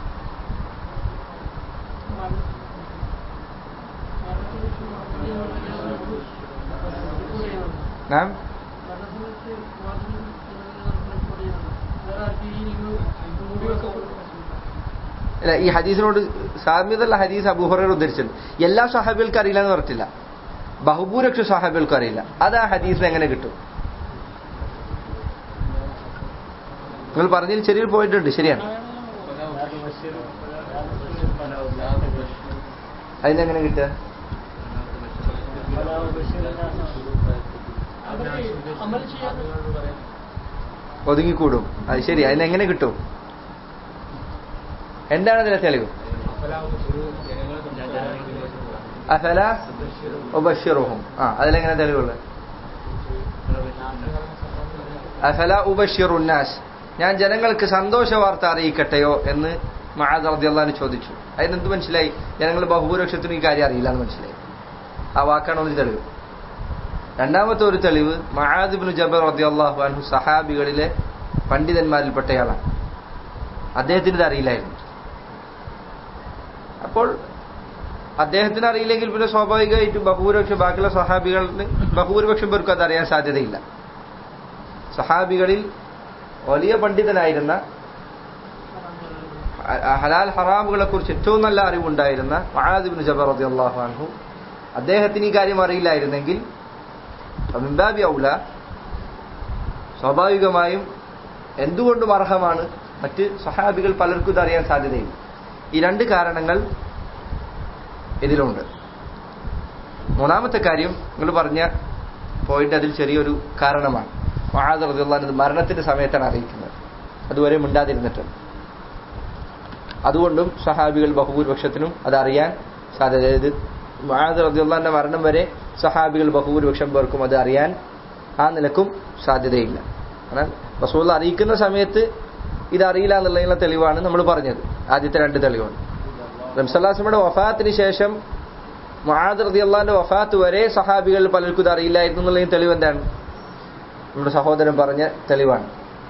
നാം അല്ല ഈ ഹദീസിനോട് സാമ്യതയുള്ള ഹദീസ് അബൂഹറർ ഉദ്ധരിച്ചത് എല്ലാ സഹാബികൾക്കും അറിയില്ല എന്ന് പറഞ്ഞിട്ടില്ല ബഹുഭൂരിപക്ഷ സഹാബികൾക്കും അറിയില്ല അത് ആ ഹദീസിൽ എങ്ങനെ കിട്ടും നിങ്ങൾ പറഞ്ഞതിൽ ചെറിയൊരു പോയിട്ടുണ്ട് ശരിയാണ് അതിനെങ്ങനെ കിട്ടുക ഒതുങ്ങിക്കൂടും അത് ശരി അതിനെങ്ങനെ കിട്ടും എന്താണ് അതിലെ തെളിവ് അഫല ഉബഷിറുഹും ആ അതിലെങ്ങനെ തെളിവുള്ളത് അഫല ഉബഷിറുന്നാസ് ഞാൻ ജനങ്ങൾക്ക് സന്തോഷ വാർത്ത അറിയിക്കട്ടെയോ എന്ന് മഹാദ് റദ്ദിയല്ലാന്ന് ചോദിച്ചു അതിനെന്ത് മനസ്സിലായി ജനങ്ങൾ ബഹുഭൂരിപക്ഷത്തിന് ഈ കാര്യം അറിയില്ല എന്ന് മനസ്സിലായി ആ വാക്കാണ് ഒരു തെളിവ് രണ്ടാമത്തെ ഒരു തെളിവ് മഹാദിബിന് ജബർ റദ്ദിയല്ലാഹു അൻഹു സഹാബികളിലെ പണ്ഡിതന്മാരിൽപ്പെട്ടയാളാണ് അദ്ദേഹത്തിന് ഇത് അറിയില്ലായിരുന്നു അപ്പോൾ അദ്ദേഹത്തിന് അറിയില്ലെങ്കിൽ പിന്നെ സ്വാഭാവികമായിട്ടും ബഹുഭൂരിപക്ഷം ബാക്കിയുള്ള സഹാബികളിൽ ബഹുഭൂരിപക്ഷം പേർക്കും അത് അറിയാൻ സാധ്യതയില്ല സഹാബികളിൽ വലിയ പണ്ഡിതനായിരുന്ന ഹലാൽ ഹറാമുകളെ കുറിച്ച് ഏറ്റവും നല്ല അറിവുണ്ടായിരുന്ന മഹാദിബിൻ ജബർ റതി അള്ളാഹു അൻഹു അദ്ദേഹത്തിന് ഈ കാര്യം അറിയില്ലായിരുന്നെങ്കിൽ മിംബാബി ഔല സ്വാഭാവികമായും എന്തുകൊണ്ടും അർഹമാണ് മറ്റ് സഹാബികൾ പലർക്കും ഇത് അറിയാൻ സാധ്യതയില്ല ഈ രണ്ട് കാരണങ്ങൾ ഇതിലുണ്ട് മൂന്നാമത്തെ കാര്യം നിങ്ങൾ പറഞ്ഞ പോയിന്റ് അതിൽ ചെറിയൊരു കാരണമാണ് മഹാദ് റദിയുള്ളത് മരണത്തിന്റെ സമയത്താണ് അറിയിക്കുന്നത് അതുവരെ മിണ്ടാതിരുന്നിട്ടുണ്ട് അതുകൊണ്ടും സഹാബികൾ ബഹുഭൂരിപക്ഷത്തിനും അത് അറിയാൻ സാധ്യത അതായത് മഹാദ് റദിയുള്ളാന്റെ മരണം വരെ സഹാബികൾ ബഹുഭൂരിപക്ഷം പേർക്കും അത് അറിയാൻ ആ നിലക്കും സാധ്യതയില്ല എന്നാൽ റസൂൽ അറിയിക്കുന്ന സമയത്ത് ഇത് അറിയില്ല എന്നുള്ളതിനുള്ള തെളിവാണ് നമ്മൾ പറഞ്ഞത് ആദ്യത്തെ രണ്ട് തെളിവാണ് റംസല്ലാസ്മയുടെ വഫാത്തിന് ശേഷം മഹാദ് റതി അള്ളാന്റെ വഫാത്ത് വരെ സഹാബികൾ പലർക്കും ഇത് അറിയില്ലായിരുന്നു എന്നുള്ളതിന് തെളിവ് എന്താണ് നമ്മുടെ സഹോദരൻ പറഞ്ഞ തെളിവാണ്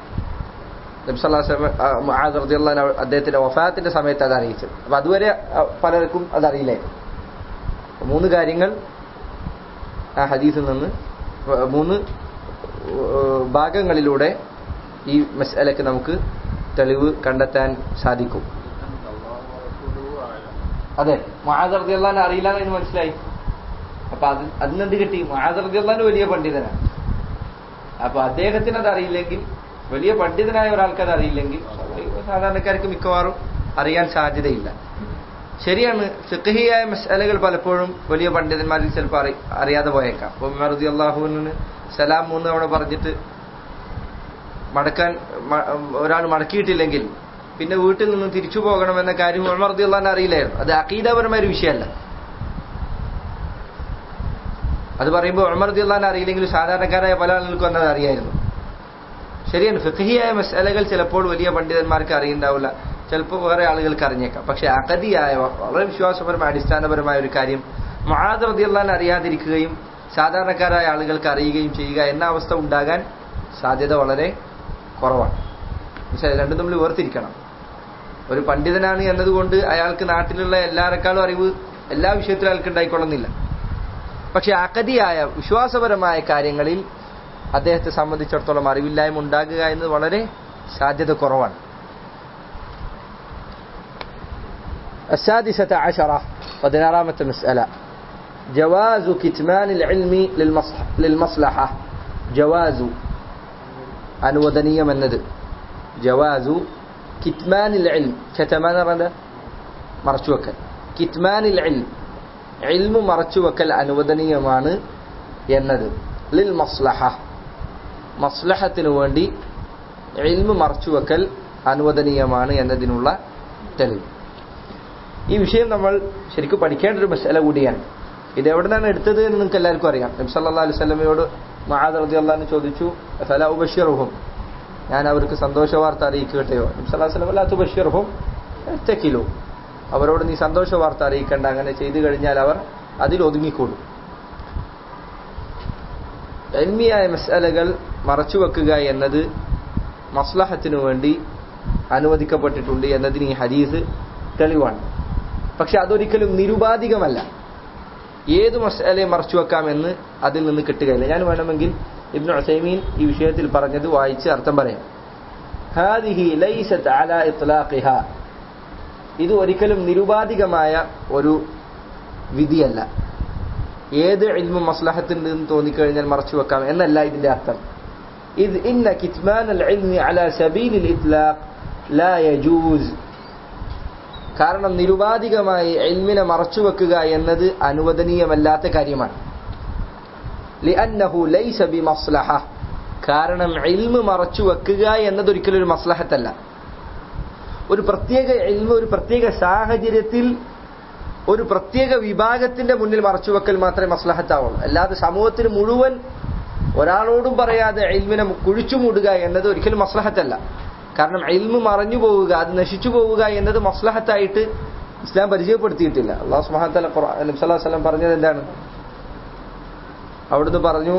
മഹാദ് റതി അള്ളാൻ അദ്ദേഹത്തിന്റെ വഫാത്തിന്റെ സമയത്ത് അത് അറിയിച്ചത് അപ്പൊ അതുവരെ പലർക്കും അത് അറിയില്ലായിരുന്നു മൂന്ന് കാര്യങ്ങൾ ആ ഹദീസിൽ നിന്ന് മൂന്ന് ഭാഗങ്ങളിലൂടെ ഈ മസ്അലക്ക് നമുക്ക് തെളിവ് കണ്ടെത്താൻ സാധിക്കും അതെ മഹാദർദിയല്ലാൻ അറിയില്ല എന്ന് മനസ്സിലായി അപ്പൊ അത് അതിനെന്ത് കിട്ടി മഹാദർജുള്ളാൻ വലിയ പണ്ഡിതനാണ് അപ്പൊ അദ്ദേഹത്തിന് അത് അറിയില്ലെങ്കിൽ വലിയ പണ്ഡിതനായ ഒരാൾക്ക് അത് അറിയില്ലെങ്കിൽ സാധാരണക്കാർക്ക് മിക്കവാറും അറിയാൻ സാധ്യതയില്ല ശരിയാണ് ഫിഖഹിയായ മസാലകൾ പലപ്പോഴും വലിയ പണ്ഡിതന്മാരിൽ ചിലപ്പോൾ അറി അറിയാതെ പോയേക്കാം അപ്പൊ മറുതി അള്ളാഹുവിന് സലാം മൂന്ന് തവണ പറഞ്ഞിട്ട് മടക്കാൻ മ- ഒരാൾ മടക്കിയിട്ടില്ലെങ്കിൽ പിന്നെ വീട്ടിൽ നിന്ന് തിരിച്ചു പോകണമെന്ന കാര്യം ഉമർദി അള്ളഹാൻ അറിയില്ലായിരുന്നു അത് അക്കീദപരമായ ഒരു വിഷയമല്ല അത് പറയുമ്പോൾ ഉമർദി അള്ളഹാൻ അറിയില്ലെങ്കിൽ സാധാരണക്കാരായ പല ആളുകൾക്കും അന്നത് അറിയായിരുന്നു ശരിയാണ് ഫിഖഹിയായ മസാലകൾ ചിലപ്പോൾ വലിയ പണ്ഡിതന്മാർക്ക് അറിയുണ്ടാവില്ല ചിലപ്പോൾ വേറെ ആളുകൾക്ക് അറിഞ്ഞേക്കാം പക്ഷെ അഗതിയായ വളരെ വിശ്വാസപരമായ അടിസ്ഥാനപരമായ ഒരു കാര്യം മഹാദ് റദിയല്ലാൻ അറിയാതിരിക്കുകയും സാധാരണക്കാരായ ആളുകൾക്ക് അറിയുകയും ചെയ്യുക എന്ന അവസ്ഥ ഉണ്ടാകാൻ സാധ്യത വളരെ കുറവാണ് പക്ഷെ രണ്ടും തമ്മിൽ വേർതിരിക്കണം ഒരു പണ്ഡിതനാണ് എന്നതുകൊണ്ട് അയാൾക്ക് നാട്ടിലുള്ള എല്ലാരെക്കാളും അറിവ് എല്ലാ വിഷയത്തിലും അയാൾക്ക് ഉണ്ടായിക്കൊള്ളുന്നില്ല പക്ഷെ അകതിയായ വിശ്വാസപരമായ കാര്യങ്ങളിൽ അദ്ദേഹത്തെ സംബന്ധിച്ചിടത്തോളം അറിവില്ലായ്മ ഉണ്ടാകുക എന്നത് വളരെ സാധ്യത കുറവാണ് السادسة عشرة പതിനാറാമത്തെ مسألة جواز كتمان العلم للمصلحة, للمصلحة جواز അനുവദനീയമെന്നത് ജവാസു കിറ്റ്മാനിൽ ഇൽം കെറ്റമാൻ എന്ന് പറഞ്ഞത് മറച്ചുവെക്കൽ കിറ്റ്മാനിൽ ഇൽം ഇൽമു മറച്ചുവെക്കൽ അനുവദനീയമാണ് എന്നത് ലിൽ മസ്ലഹ മസ്ലഹത്തിനു വേണ്ടി ഇൽമു മറച്ചുവെക്കൽ അനുവദനീയമാണ് എന്നതിനുള്ള തെളിവ് ഈ വിഷയം നമ്മൾ ശരിക്കും പഠിക്കേണ്ട ഒരു മസല കൂടിയാണ് ഇത് എവിടെ നിന്നാണ് എടുത്തത് എന്ന് നിങ്ങൾക്ക് എല്ലാവർക്കും അറിയാം നബി സല്ലല്ലാഹു അലൈഹി വസല്ലമയോട് മഹാദ് റളിയല്ലാഹു അൻഹു ചോദിച്ചു ഫല ഉബശ്ശിറുഹും ഞാൻ അവർക്ക് സന്തോഷ വാർത്ത അറിയിക്കട്ടെയോ നബി സല്ലല്ലാഹു അലൈഹി വസല്ലം ലാ തുബശ്ശിറുഹും തെക്കിലു അവരോട് നീ സന്തോഷ വാർത്ത അറിയിക്കേണ്ട അങ്ങനെ ചെയ്തു കഴിഞ്ഞാൽ അവർ അതിൽ ഒതുങ്ങിക്കൂടും എൽമിയായ മസാലകൾ മറച്ചുവെക്കുക എന്നത് മസ്ലഹത്തിനു വേണ്ടി അനുവദിക്കപ്പെട്ടിട്ടുണ്ട് എന്നതിന് ഈ ഹദീസ് തെളിവാണ് പക്ഷെ അതൊരിക്കലും നിരുപാധികമല്ല ഏത് മസാലയെ മറച്ചു വെക്കാമെന്ന് അതിൽ നിന്ന് കിട്ടുകയില്ല ഞാൻ വേണമെങ്കിൽ ഇബ്നു ഉസൈമീൻ ഈ വിഷയത്തിൽ പറഞ്ഞത് വായിച്ച് അർത്ഥം പറയാം ഹാദിഹി ലൈസത്ത് അലാ ഇത്ലാഖിഹ ഇത് ഒരിക്കലും നിരുപാധികമായ ഒരു വിധിയല്ല ഏത് ഇൽമു മസ്ലഹത്തുണ്ട് എന്ന് തോന്നിക്കഴിഞ്ഞാൽ മറച്ചു വെക്കാം എന്നല്ല ഇതിന്റെ അർത്ഥം ഇത് ഇന്ന കിത്മാൻ അൽ ഇൽമി അലാ സബീലിൽ ഇത്ലാഖ് ലാ യജൂസ് കാരണം നിരുപാധികമായി എൽമിനെ മറച്ചുവെക്കുക എന്നത് അനുവദനീയമല്ലാത്ത കാര്യമാണ് ലിഅന്നഹു ലൈസ ബിമസ്ലഹ കാരണം ഇൽമ് മറച്ചുവെക്കുക എന്നത് ഒരിക്കലും ഒരു മസ്ലഹത്തല്ല ഒരു പ്രത്യേക ഇൽമ് ഒരു പ്രത്യേക സാഹചര്യത്തിൽ ഒരു പ്രത്യേക വിഭാഗത്തിന്റെ മുന്നിൽ മറച്ചുവെക്കൽ മാത്രമേ മസ്ലഹത്താവുള്ളൂ അല്ലാതെ സമൂഹത്തിന് മുഴുവൻ ഒരാളോടും പറയാതെ ഇൽമിനെ കുഴിച്ചു മൂടുക എന്നത് ഒരിക്കലും മസ്ലഹത്തല്ല കാരണം ഇൽമ് മറഞ്ഞു പോവുക അത് നശിച്ചു പോവുക എന്നത് മസ്ലഹത്തായിട്ട് ഇസ്ലാം പരിചയപ്പെടുത്തിയിട്ടില്ല അള്ളാഹു സുബ്ഹാനഹു വ നബി സല്ലല്ലാഹു അലൈഹി വസല്ലം പറഞ്ഞത് എന്താണ് അവിടുന്ന് പറഞ്ഞു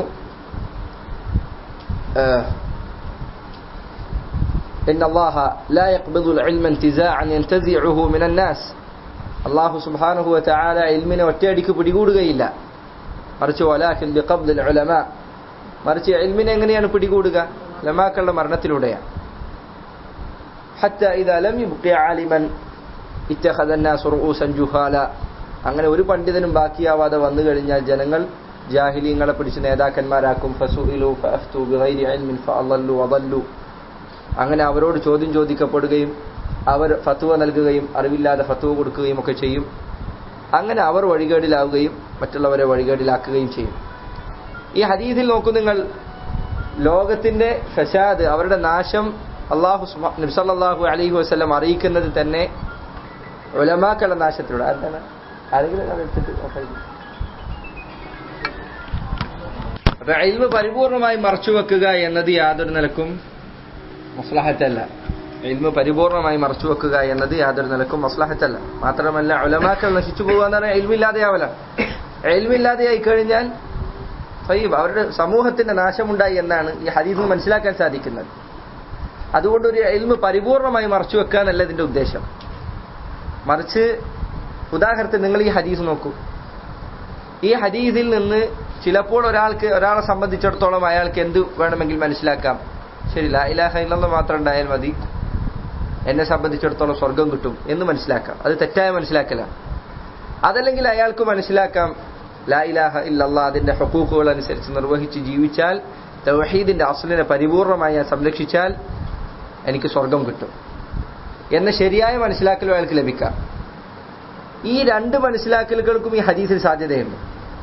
إن الله لا يقبض العلم انتزاعا ينتزعه من الناس അള്ളാഹു സുബ്ഹാനഹു വതആല ഇൽമിനെ ഒറ്റയടിക്ക് പിടികൂടുകയില്ല മറിച്ച് വലാഖിൻ ബിഖബ്ദിൽ ഉലമ മറിച്ച് ഇൽമിനെ എങ്ങനെയാണ് പിടികൂടുക ഉലമാക്കളുടെ മരണത്തിലൂടെയാണ് حتى إذا لم يبق عالما اتخذ الناس رؤوسا جهالا അങ്ങനെ ഒരു പണ്ഡിതനും ബാക്കിയാവാതെ വന്നു കഴിഞ്ഞാൽ ജനങ്ങൾ ജാഹിലീങ്ങളെ പിടിച്ച് നേതാക്കന്മാരാക്കും ഫസുഇലു ഫഅഫ്തു ബിഗൈരി ഇൽമിൻ ഫഅളല്ലു വദല്ലു അങ്ങനെ അവരോട് ചോദ്യം ചോദിക്കപ്പെടുകയും അവർ ഫത്വ നൽകുകയും അറിവില്ലാതെ ഫത്വ കൊടുക്കുകയും ഒക്കെ ചെയ്യും അങ്ങനെ അവർ വഴികേടിലാവുകയും മറ്റുള്ളവരെ വഴികേടിലാക്കുകയും ചെയ്യും ഈ ഹദീസിൽ നോക്കൂ നിങ്ങൾ ലോകത്തിന്റെ ഫസാദ് അവരുടെ നാശം അള്ളാഹു നബ്സല്ലാഹു അലൈഹി വസ്ലം അറിയിക്കുന്നത് തന്നെ ഉലമാക്കളുടെ നാശത്തിലൂടെ എന്താണ് ആരെങ്കിലും അത് എടുത്തിട്ട് നോക്കാം. അപ്പൊ ഇൽമ പരിപൂർണമായി മറച്ചുവെക്കുക എന്നത് യാതൊരു നിലക്കും മസ്ലഹത്തല്ല ഇൽമ പരിപൂർണമായി മറച്ചുവെക്കുക എന്നത് യാതൊരു നിലക്കും മസ്ലഹത്തല്ല മാത്രമല്ല ഉലമാക്കൾ നശിച്ചു പോകുക എന്ന് പറഞ്ഞാൽ ഇൽമില്ലാതെയാവല ഇൽമില്ലാതെയായി കഴിഞ്ഞാൽ ഫൈബ് അവരുടെ സമൂഹത്തിന്റെ നാശമുണ്ടായി എന്നാണ് ഈ ഹദീസിൽ മനസ്സിലാക്കാൻ സാധിക്കുന്നത് അതുകൊണ്ട് ഒരു ഇൽമ പരിപൂർണമായി മറച്ചു വെക്കുക എന്നല്ല ഇതിന്റെ ഉദ്ദേശം മറിച്ച് ഉദാഹരണത്തിന് നിങ്ങൾ ഈ ഹദീസ് നോക്കൂ ഈ ഹദീസിൽ നിന്ന് ചിലപ്പോൾ ഒരാൾക്ക് ഒരാളെ സംബന്ധിച്ചിടത്തോളം അയാൾക്ക് എന്ത് വേണമെങ്കിൽ മനസ്സിലാക്കാം ശരി ലാ ഇലാഹ ഇല്ലല്ലാഹ് മാത്രം ഉണ്ടായാൽ മതി എന്നെ സംബന്ധിച്ചിടത്തോളം സ്വർഗം കിട്ടും എന്ന് മനസ്സിലാക്കാം അത് തെറ്റായ മനസ്സിലാക്കലാണ് അതല്ലെങ്കിൽ അയാൾക്ക് മനസ്സിലാക്കാം ലാ ഇലാഹ ഇല്ലല്ലാ അതിന്റെ ഹക്കൂക്കുകൾ അനുസരിച്ച് നിർവഹിച്ച് ജീവിച്ചാൽ തൗഹീദിന്റെ അസ്ലിനെ പരിപൂർണമായി ഞാൻ സംരക്ഷിച്ചാൽ എനിക്ക് സ്വർഗം കിട്ടും എന്ന ശരിയായ മനസ്സിലാക്കലും അയാൾക്ക് ലഭിക്കാം ഈ രണ്ട് മനസ്സിലാക്കലുകൾക്കും ഈ ഹദീസിൽ സാധ്യതയുണ്ട്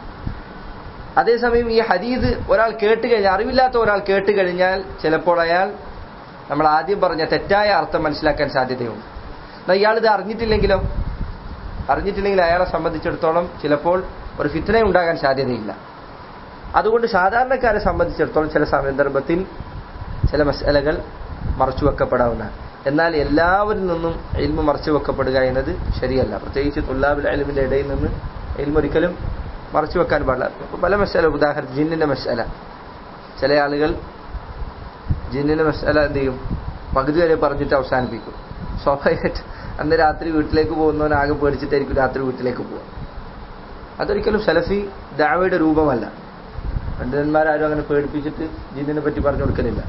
അതേസമയം ഈ ഹദീസ് ഒരാൾ കേട്ട് കഴിഞ്ഞാൽ അറിവില്ലാത്ത ഒരാൾ കേട്ട് കഴിഞ്ഞാൽ ചിലപ്പോൾ അയാൾ നമ്മൾ ആദ്യം പറഞ്ഞ തെറ്റായ അർത്ഥം മനസ്സിലാക്കാൻ സാധ്യതയുണ്ട് എന്നാൽ ഇയാൾ ഇത് അറിഞ്ഞിട്ടില്ലെങ്കിലോ അറിഞ്ഞിട്ടില്ലെങ്കിൽ അയാളെ സംബന്ധിച്ചിടത്തോളം ചിലപ്പോൾ ഒരു ഫിത്തന ഉണ്ടാകാൻ സാധ്യതയില്ല അതുകൊണ്ട് സാധാരണക്കാരെ സംബന്ധിച്ചിടത്തോളം ചില സന്ദർഭത്തിൽ ചില മസലകൾ മറച്ചു വെക്കപ്പെടാവുന്നതാണ് എന്നാൽ എല്ലാവരിൽ നിന്നും എൽമ മറച്ചു വെക്കപ്പെടുക എന്നത് ശരിയല്ല പ്രത്യേകിച്ച് തുല്ലാബുൽ എൽമിന്റെ ഇടയിൽ നിന്ന് എൽമ ഒരിക്കലും മറച്ചു വെക്കാൻ പാടില്ല ഇപ്പൊ പല മസാല ഉദാഹരണം ജിന്നിന്റെ മസാല ചില ആളുകൾ ജിന്നിന്റെ മസാല എന്ത് ചെയ്യും പകുതി വരെ പറഞ്ഞിട്ട് അവസാനിപ്പിക്കും സ്വാഭാവികമായിട്ട് അന്ന് രാത്രി വീട്ടിലേക്ക് പോകുന്നവൻ ആകെ പേടിച്ചിട്ടായിരിക്കും രാത്രി വീട്ടിലേക്ക് പോകുക അതൊരിക്കലും സലഫി ദാവയുടെ രൂപമല്ല പണ്ഡിതന്മാരാരും അങ്ങനെ പേടിപ്പിച്ചിട്ട് ജിന്നിനെ പറ്റി പറഞ്ഞു കൊടുക്കലില്ല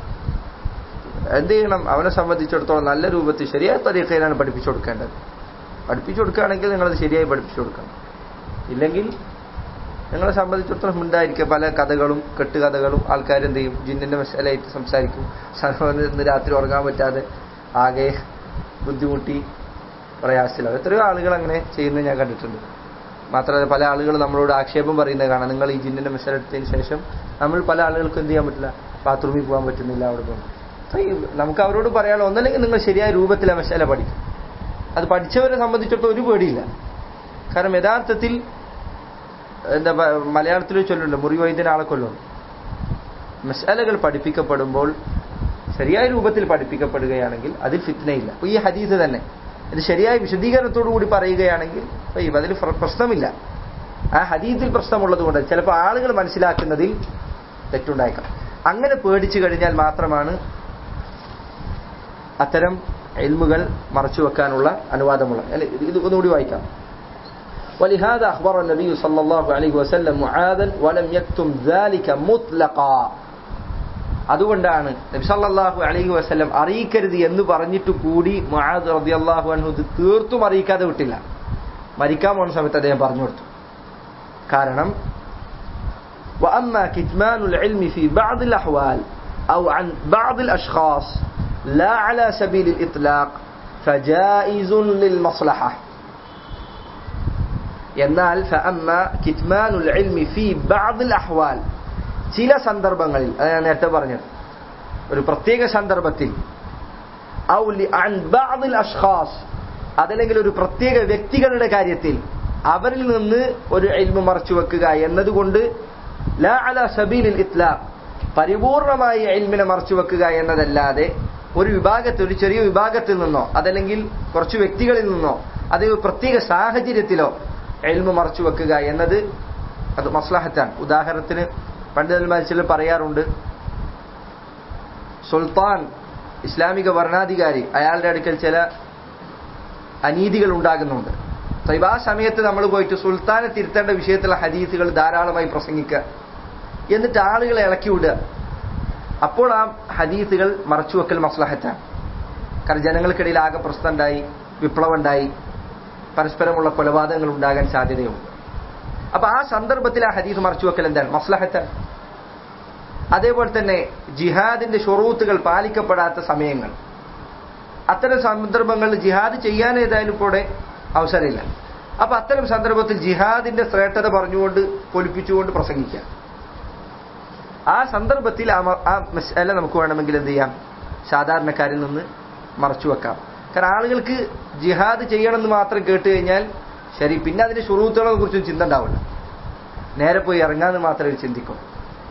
എന്ത് ചെയ്യണം അവനെ സംബന്ധിച്ചിടത്തോളം നല്ല രൂപത്തിൽ ശരിയായ തരീക്കയിലാണ് പഠിപ്പിച്ചു കൊടുക്കേണ്ടത് പഠിപ്പിച്ചു കൊടുക്കുകയാണെങ്കിൽ നിങ്ങളത് ശരിയായി പഠിപ്പിച്ചു കൊടുക്കണം ഇല്ലെങ്കിൽ നിങ്ങളെ സംബന്ധിച്ചിടത്തോളം ഉണ്ടായിരിക്കുക പല കഥകളും കെട്ടുകഥകളും ആൾക്കാർ എന്ത് ചെയ്യും ജിന്നിന്റെ മസാലയായിട്ട് സംസാരിക്കും ഇന്ന് രാത്രി ഉറങ്ങാൻ പറ്റാതെ ആകെ ബുദ്ധിമുട്ടി പ്രയാസത്തിലാവും എത്രയോ ആളുകൾ അങ്ങനെ ചെയ്യുന്നത് ഞാൻ കണ്ടിട്ടുണ്ട് മാത്രമല്ല പല ആളുകൾ നമ്മളോട് ആക്ഷേപം പറയുന്നത് കാണാം നിങ്ങൾ ഈ ജിന്നിന്റെ മസാല എടുത്തതിന് ശേഷം നമ്മൾ പല ആളുകൾക്കും എന്ത് ചെയ്യാൻ പറ്റില്ല ബാത്റൂമിൽ പോകാൻ പറ്റുന്നില്ല അവിടെ പോകും നമുക്ക് അവരോട് പറയാനുള്ള ഒന്നല്ലെങ്കിൽ നിങ്ങൾ ശരിയായ രൂപത്തിലെ മസാല പഠിക്കും അത് പഠിച്ചവരെ സംബന്ധിച്ചിടത്തോളം ഒരു പേടിയില്ല കാരണം യഥാർത്ഥത്തിൽ എന്താ മലയാളത്തിൽ ചൊല്ലുണ്ട് മുറി വൈദ്യൻ ആളെ കൊല്ലുന്നു മസാലകൾ പഠിപ്പിക്കപ്പെടുമ്പോൾ ശരിയായ രൂപത്തിൽ പഠിപ്പിക്കപ്പെടുകയാണെങ്കിൽ അതിൽ ഫിത്നയില്ല ഈ ഹദീസ് തന്നെ ഇത് ശരിയായ വിശദീകരണത്തോടു കൂടി പറയുകയാണെങ്കിൽ അതിൽ പ്രശ്നമില്ല ആ ഹദീസിൽ പ്രശ്നമുള്ളത് കൊണ്ട് ചിലപ്പോൾ ആളുകൾ മനസ്സിലാക്കുന്നതിൽ തെറ്റുണ്ടായേക്കാം അങ്ങനെ പേടിച്ചു കഴിഞ്ഞാൽ മാത്രമാണ് അത്തരം എൽമുകൾ മറച്ചു വെക്കാനുള്ള അനുവാദമുള്ള ഇത് ഒന്നുകൂടി വായിക്കാം ولهذا أخبر النبي صلى الله عليه وسلم معاذا ولم يكتم ذلك مطلقا അതുകൊണ്ടാണ് നബി സല്ലല്ലാഹു അലൈഹി വസല്ലം അറിയിക്കരുത് എന്ന് പറഞ്ഞിട്ട് കൂടി മുആദ് റളിയല്ലാഹു അൻഹു ഇത് തീർത്തും അറിയിക്കാതെ വിട്ടില്ല മരിക്കാൻ പോകുന്ന സമയത്ത് അദ്ദേഹം പറഞ്ഞു കൊടുത്തു കാരണം وأما كتمان العلم في بعض الأحوال أو عن بعض الأشخاص لا على سبيل الإطلاق فجائز للمصلحة എന്നാൽ ഫഅമ്മ കിറ്റ്മാനുൽ ഇൽമി ഫി ബഅദിൽ അഹ്വാൽ ചില സന്ദർഭങ്ങളിൽ അത് ഞാൻ നേരത്തെ പറഞ്ഞത് ഒരു പ്രത്യേക സന്ദർഭത്തിൽ ഔ ലി അൻ ബഅദിൽ അഷ്ഖാസ് അതല്ലെങ്കിൽ ഒരു പ്രത്യേക വ്യക്തികളുടെ കാര്യത്തിൽ അവരിൽ നിന്ന് ഒരു ഇൽമ മറച്ചു വെക്കുക എന്നതുകൊണ്ട് ലാ അല സബീലിൽ ഇത്ലാം പരിപൂർണമായി ഇൽമിനെ മറച്ചു വെക്കുക എന്നതല്ലാതെ ഒരു വിഭാഗത്തിൽ ഒരു ചെറിയ വിഭാഗത്തിൽ നിന്നോ അതല്ലെങ്കിൽ കുറച്ച് വ്യക്തികളിൽ നിന്നോ അത് ഒരു പ്രത്യേക സാഹചര്യത്തിലോ എൽമ മറച്ചു വെക്കുക എന്നത് അത് മസ്ലഹത്താണ് ഉദാഹരണത്തിന് പണ്ഡിതന്മാർ ചിലർ പറയാറുണ്ട് സുൽത്താൻ ഇസ്ലാമിക ഭരണാധികാരി അയാളുടെ അടുക്കൽ ചില അനീതികൾ ഉണ്ടാകുന്നുണ്ട് സൈബ് ആ സമയത്ത് നമ്മൾ പോയിട്ട് സുൽത്താനെ തിരുത്തേണ്ട വിഷയത്തിലുള്ള ഹദീസുകൾ ധാരാളമായി പ്രസംഗിക്കുക എന്നിട്ട് ആളുകളെ ഇളക്കി വിടുക അപ്പോൾ ആ ഹദീസുകൾ മറച്ചുവെക്കൽ മസ്ലഹത്താണ് കാരണം ജനങ്ങൾക്കിടയിൽ ആകെ പ്രശ്നം ഉണ്ടായി വിപ്ലവം ഉണ്ടായി പരസ്പരമുള്ള കൊലപാതകങ്ങൾ ഉണ്ടാകാൻ സാധ്യതയുണ്ട് അപ്പൊ ആ സന്ദർഭത്തിൽ ആ ഹദീസ് മറച്ചുവെക്കൽ എന്താണ് മസ്ലഹത്താണ് അതേപോലെ തന്നെ ജിഹാദിന്റെ ഷൊറൂത്തുകൾ പാലിക്കപ്പെടാത്ത സമയങ്ങൾ അത്തരം സന്ദർഭങ്ങളിൽ ജിഹാദ് ചെയ്യാൻ ഏതായാലും കൂടെ അവസരമില്ല അപ്പൊ അത്തരം സന്ദർഭത്തിൽ ജിഹാദിന്റെ ശ്രേഷ്ഠത പറഞ്ഞുകൊണ്ട് പൊലിപ്പിച്ചുകൊണ്ട് പ്രസംഗിക്കാം ആ സന്ദർഭത്തിൽ ആ മസല നമുക്ക് വേണമെങ്കിൽ എന്ത് ചെയ്യാം സാധാരണക്കാരിൽ നിന്ന് മറച്ചു വെക്കാം കാരണം ആളുകൾക്ക് ജിഹാദ് ചെയ്യണമെന്ന് മാത്രം കേട്ട് കഴിഞ്ഞാൽ ശരി പിന്നെ അതിന്റെ ഷുറൂത്തുകളെ കുറിച്ചും ചിന്ത ഉണ്ടാവില്ല നേരെ പോയി ഇറങ്ങാന്ന് മാത്രമേ ചിന്തിക്കും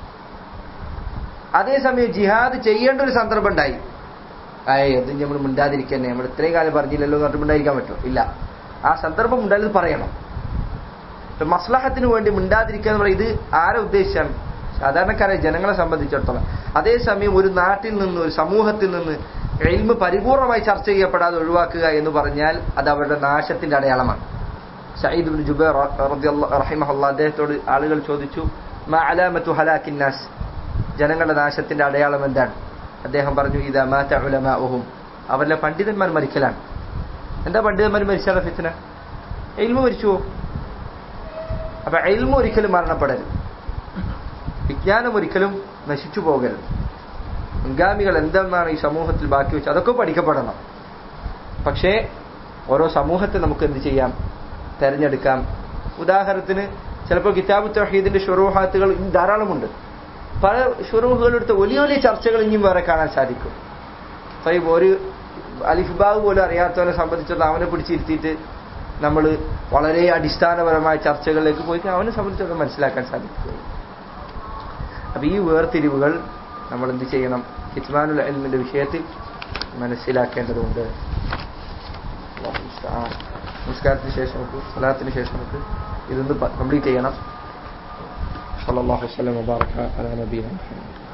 അതേസമയം ജിഹാദ് ചെയ്യേണ്ട ഒരു സന്ദർഭം ഉണ്ടായി അയ്യ അത് നമ്മൾ മിണ്ടാതിരിക്കന്നെ നമ്മൾ ഇത്രയും കാലം പറഞ്ഞില്ലല്ലോ എന്ന് പറഞ്ഞിട്ട് മിണ്ടായിരിക്കാൻ പറ്റുമോ ഇല്ല ആ സന്ദർഭം ഉണ്ടായത് പറയണം മസ്ലഹത്തിന് വേണ്ടി മിണ്ടാതിരിക്കുക എന്ന് പറയുന്നത് ഇത് ആരെ ഉദ്ദേശിച്ചാണ് സാധാരണക്കാരെ ജനങ്ങളെ സംബന്ധിച്ചിടത്തോളം അതേസമയം ഒരു നാട്ടിൽ നിന്ന് ഒരു സമൂഹത്തിൽ നിന്ന് എൽമ് പരിപൂർണമായി ചർച്ച ചെയ്യപ്പെടാതെ ഒഴിവാക്കുക എന്ന് പറഞ്ഞാൽ അത് അവരുടെ നാശത്തിന്റെ അടയാളമാണ് സയ്യിദ് ബിൻ ജുബൈർ റഹിമഹുല്ല അദ്ദേഹത്തോട് ആളുകൾ ചോദിച്ചു മാ അലാമത്തു ഹലാക്കിന്നാസ് ജനങ്ങളുടെ നാശത്തിന്റെ അടയാളം എന്താണ് അദ്ദേഹം പറഞ്ഞു ഇതാ മാറ്റ ഉലമാഉഹും അവരിലെ പണ്ഡിതന്മാർ മരിക്കലാണ് എന്താ പണ്ഡിതന്മാർ മരിച്ചാൽ ഫിത്തന എൽമ മരിച്ചുവോ അപ്പൊ എൽമ ഒരിക്കലും മരണപ്പെടരുത് വിജ്ഞാനം ഒരിക്കലും നശിച്ചു പോകരുത് മുൻഗാമികൾ എന്തെന്നാണ് ഈ സമൂഹത്തിൽ ബാക്കി വെച്ചത് അതൊക്കെ പഠിക്കപ്പെടണം പക്ഷേ ഓരോ സമൂഹത്തെ നമുക്ക് എന്ത് ചെയ്യാം തെരഞ്ഞെടുക്കാം ഉദാഹരണത്തിന് ചിലപ്പോൾ കിതാബ് തഹീദിന്റെ ഷുറൂഹാത്തുകൾ ഇന്ന് ധാരാളമുണ്ട് പല ഷുറൂഹുകളെടുത്ത് വലിയ വലിയ ചർച്ചകൾ ഇനിയും വേറെ കാണാൻ സാധിക്കും സൈബ് ഒരു അലിഫ്ബാഗ് പോലും അറിയാത്തവനെ സംബന്ധിച്ചത് അവനെ പിടിച്ചിരുത്തിയിട്ട് നമ്മൾ വളരെ അടിസ്ഥാനപരമായ ചർച്ചകളിലേക്ക് പോയി അവനെ സംബന്ധിച്ചത് മനസ്സിലാക്കാൻ സാധിക്കും അപ്പൊ ഈ വേർതിരിവുകൾ നമ്മൾ എന്ത് ചെയ്യണം ഹിറ്റ്മാനുൽ എൽമിന്റെ വിഷയത്തിൽ മനസ്സിലാക്കേണ്ടതുണ്ട് അല്ലാഹു മുസ്തആൻ. നമസ്കാരത്തിന് ശേഷം നമുക്ക് സലാത്തിന് ശേഷം നമുക്ക് ഇതൊന്ന് കംപ്ലീറ്റ് ചെയ്യണം സല്ലല്ലാഹു അലൈഹി വസല്ലം വബാറക അലാ നബിയിന മുഹമ്മദ്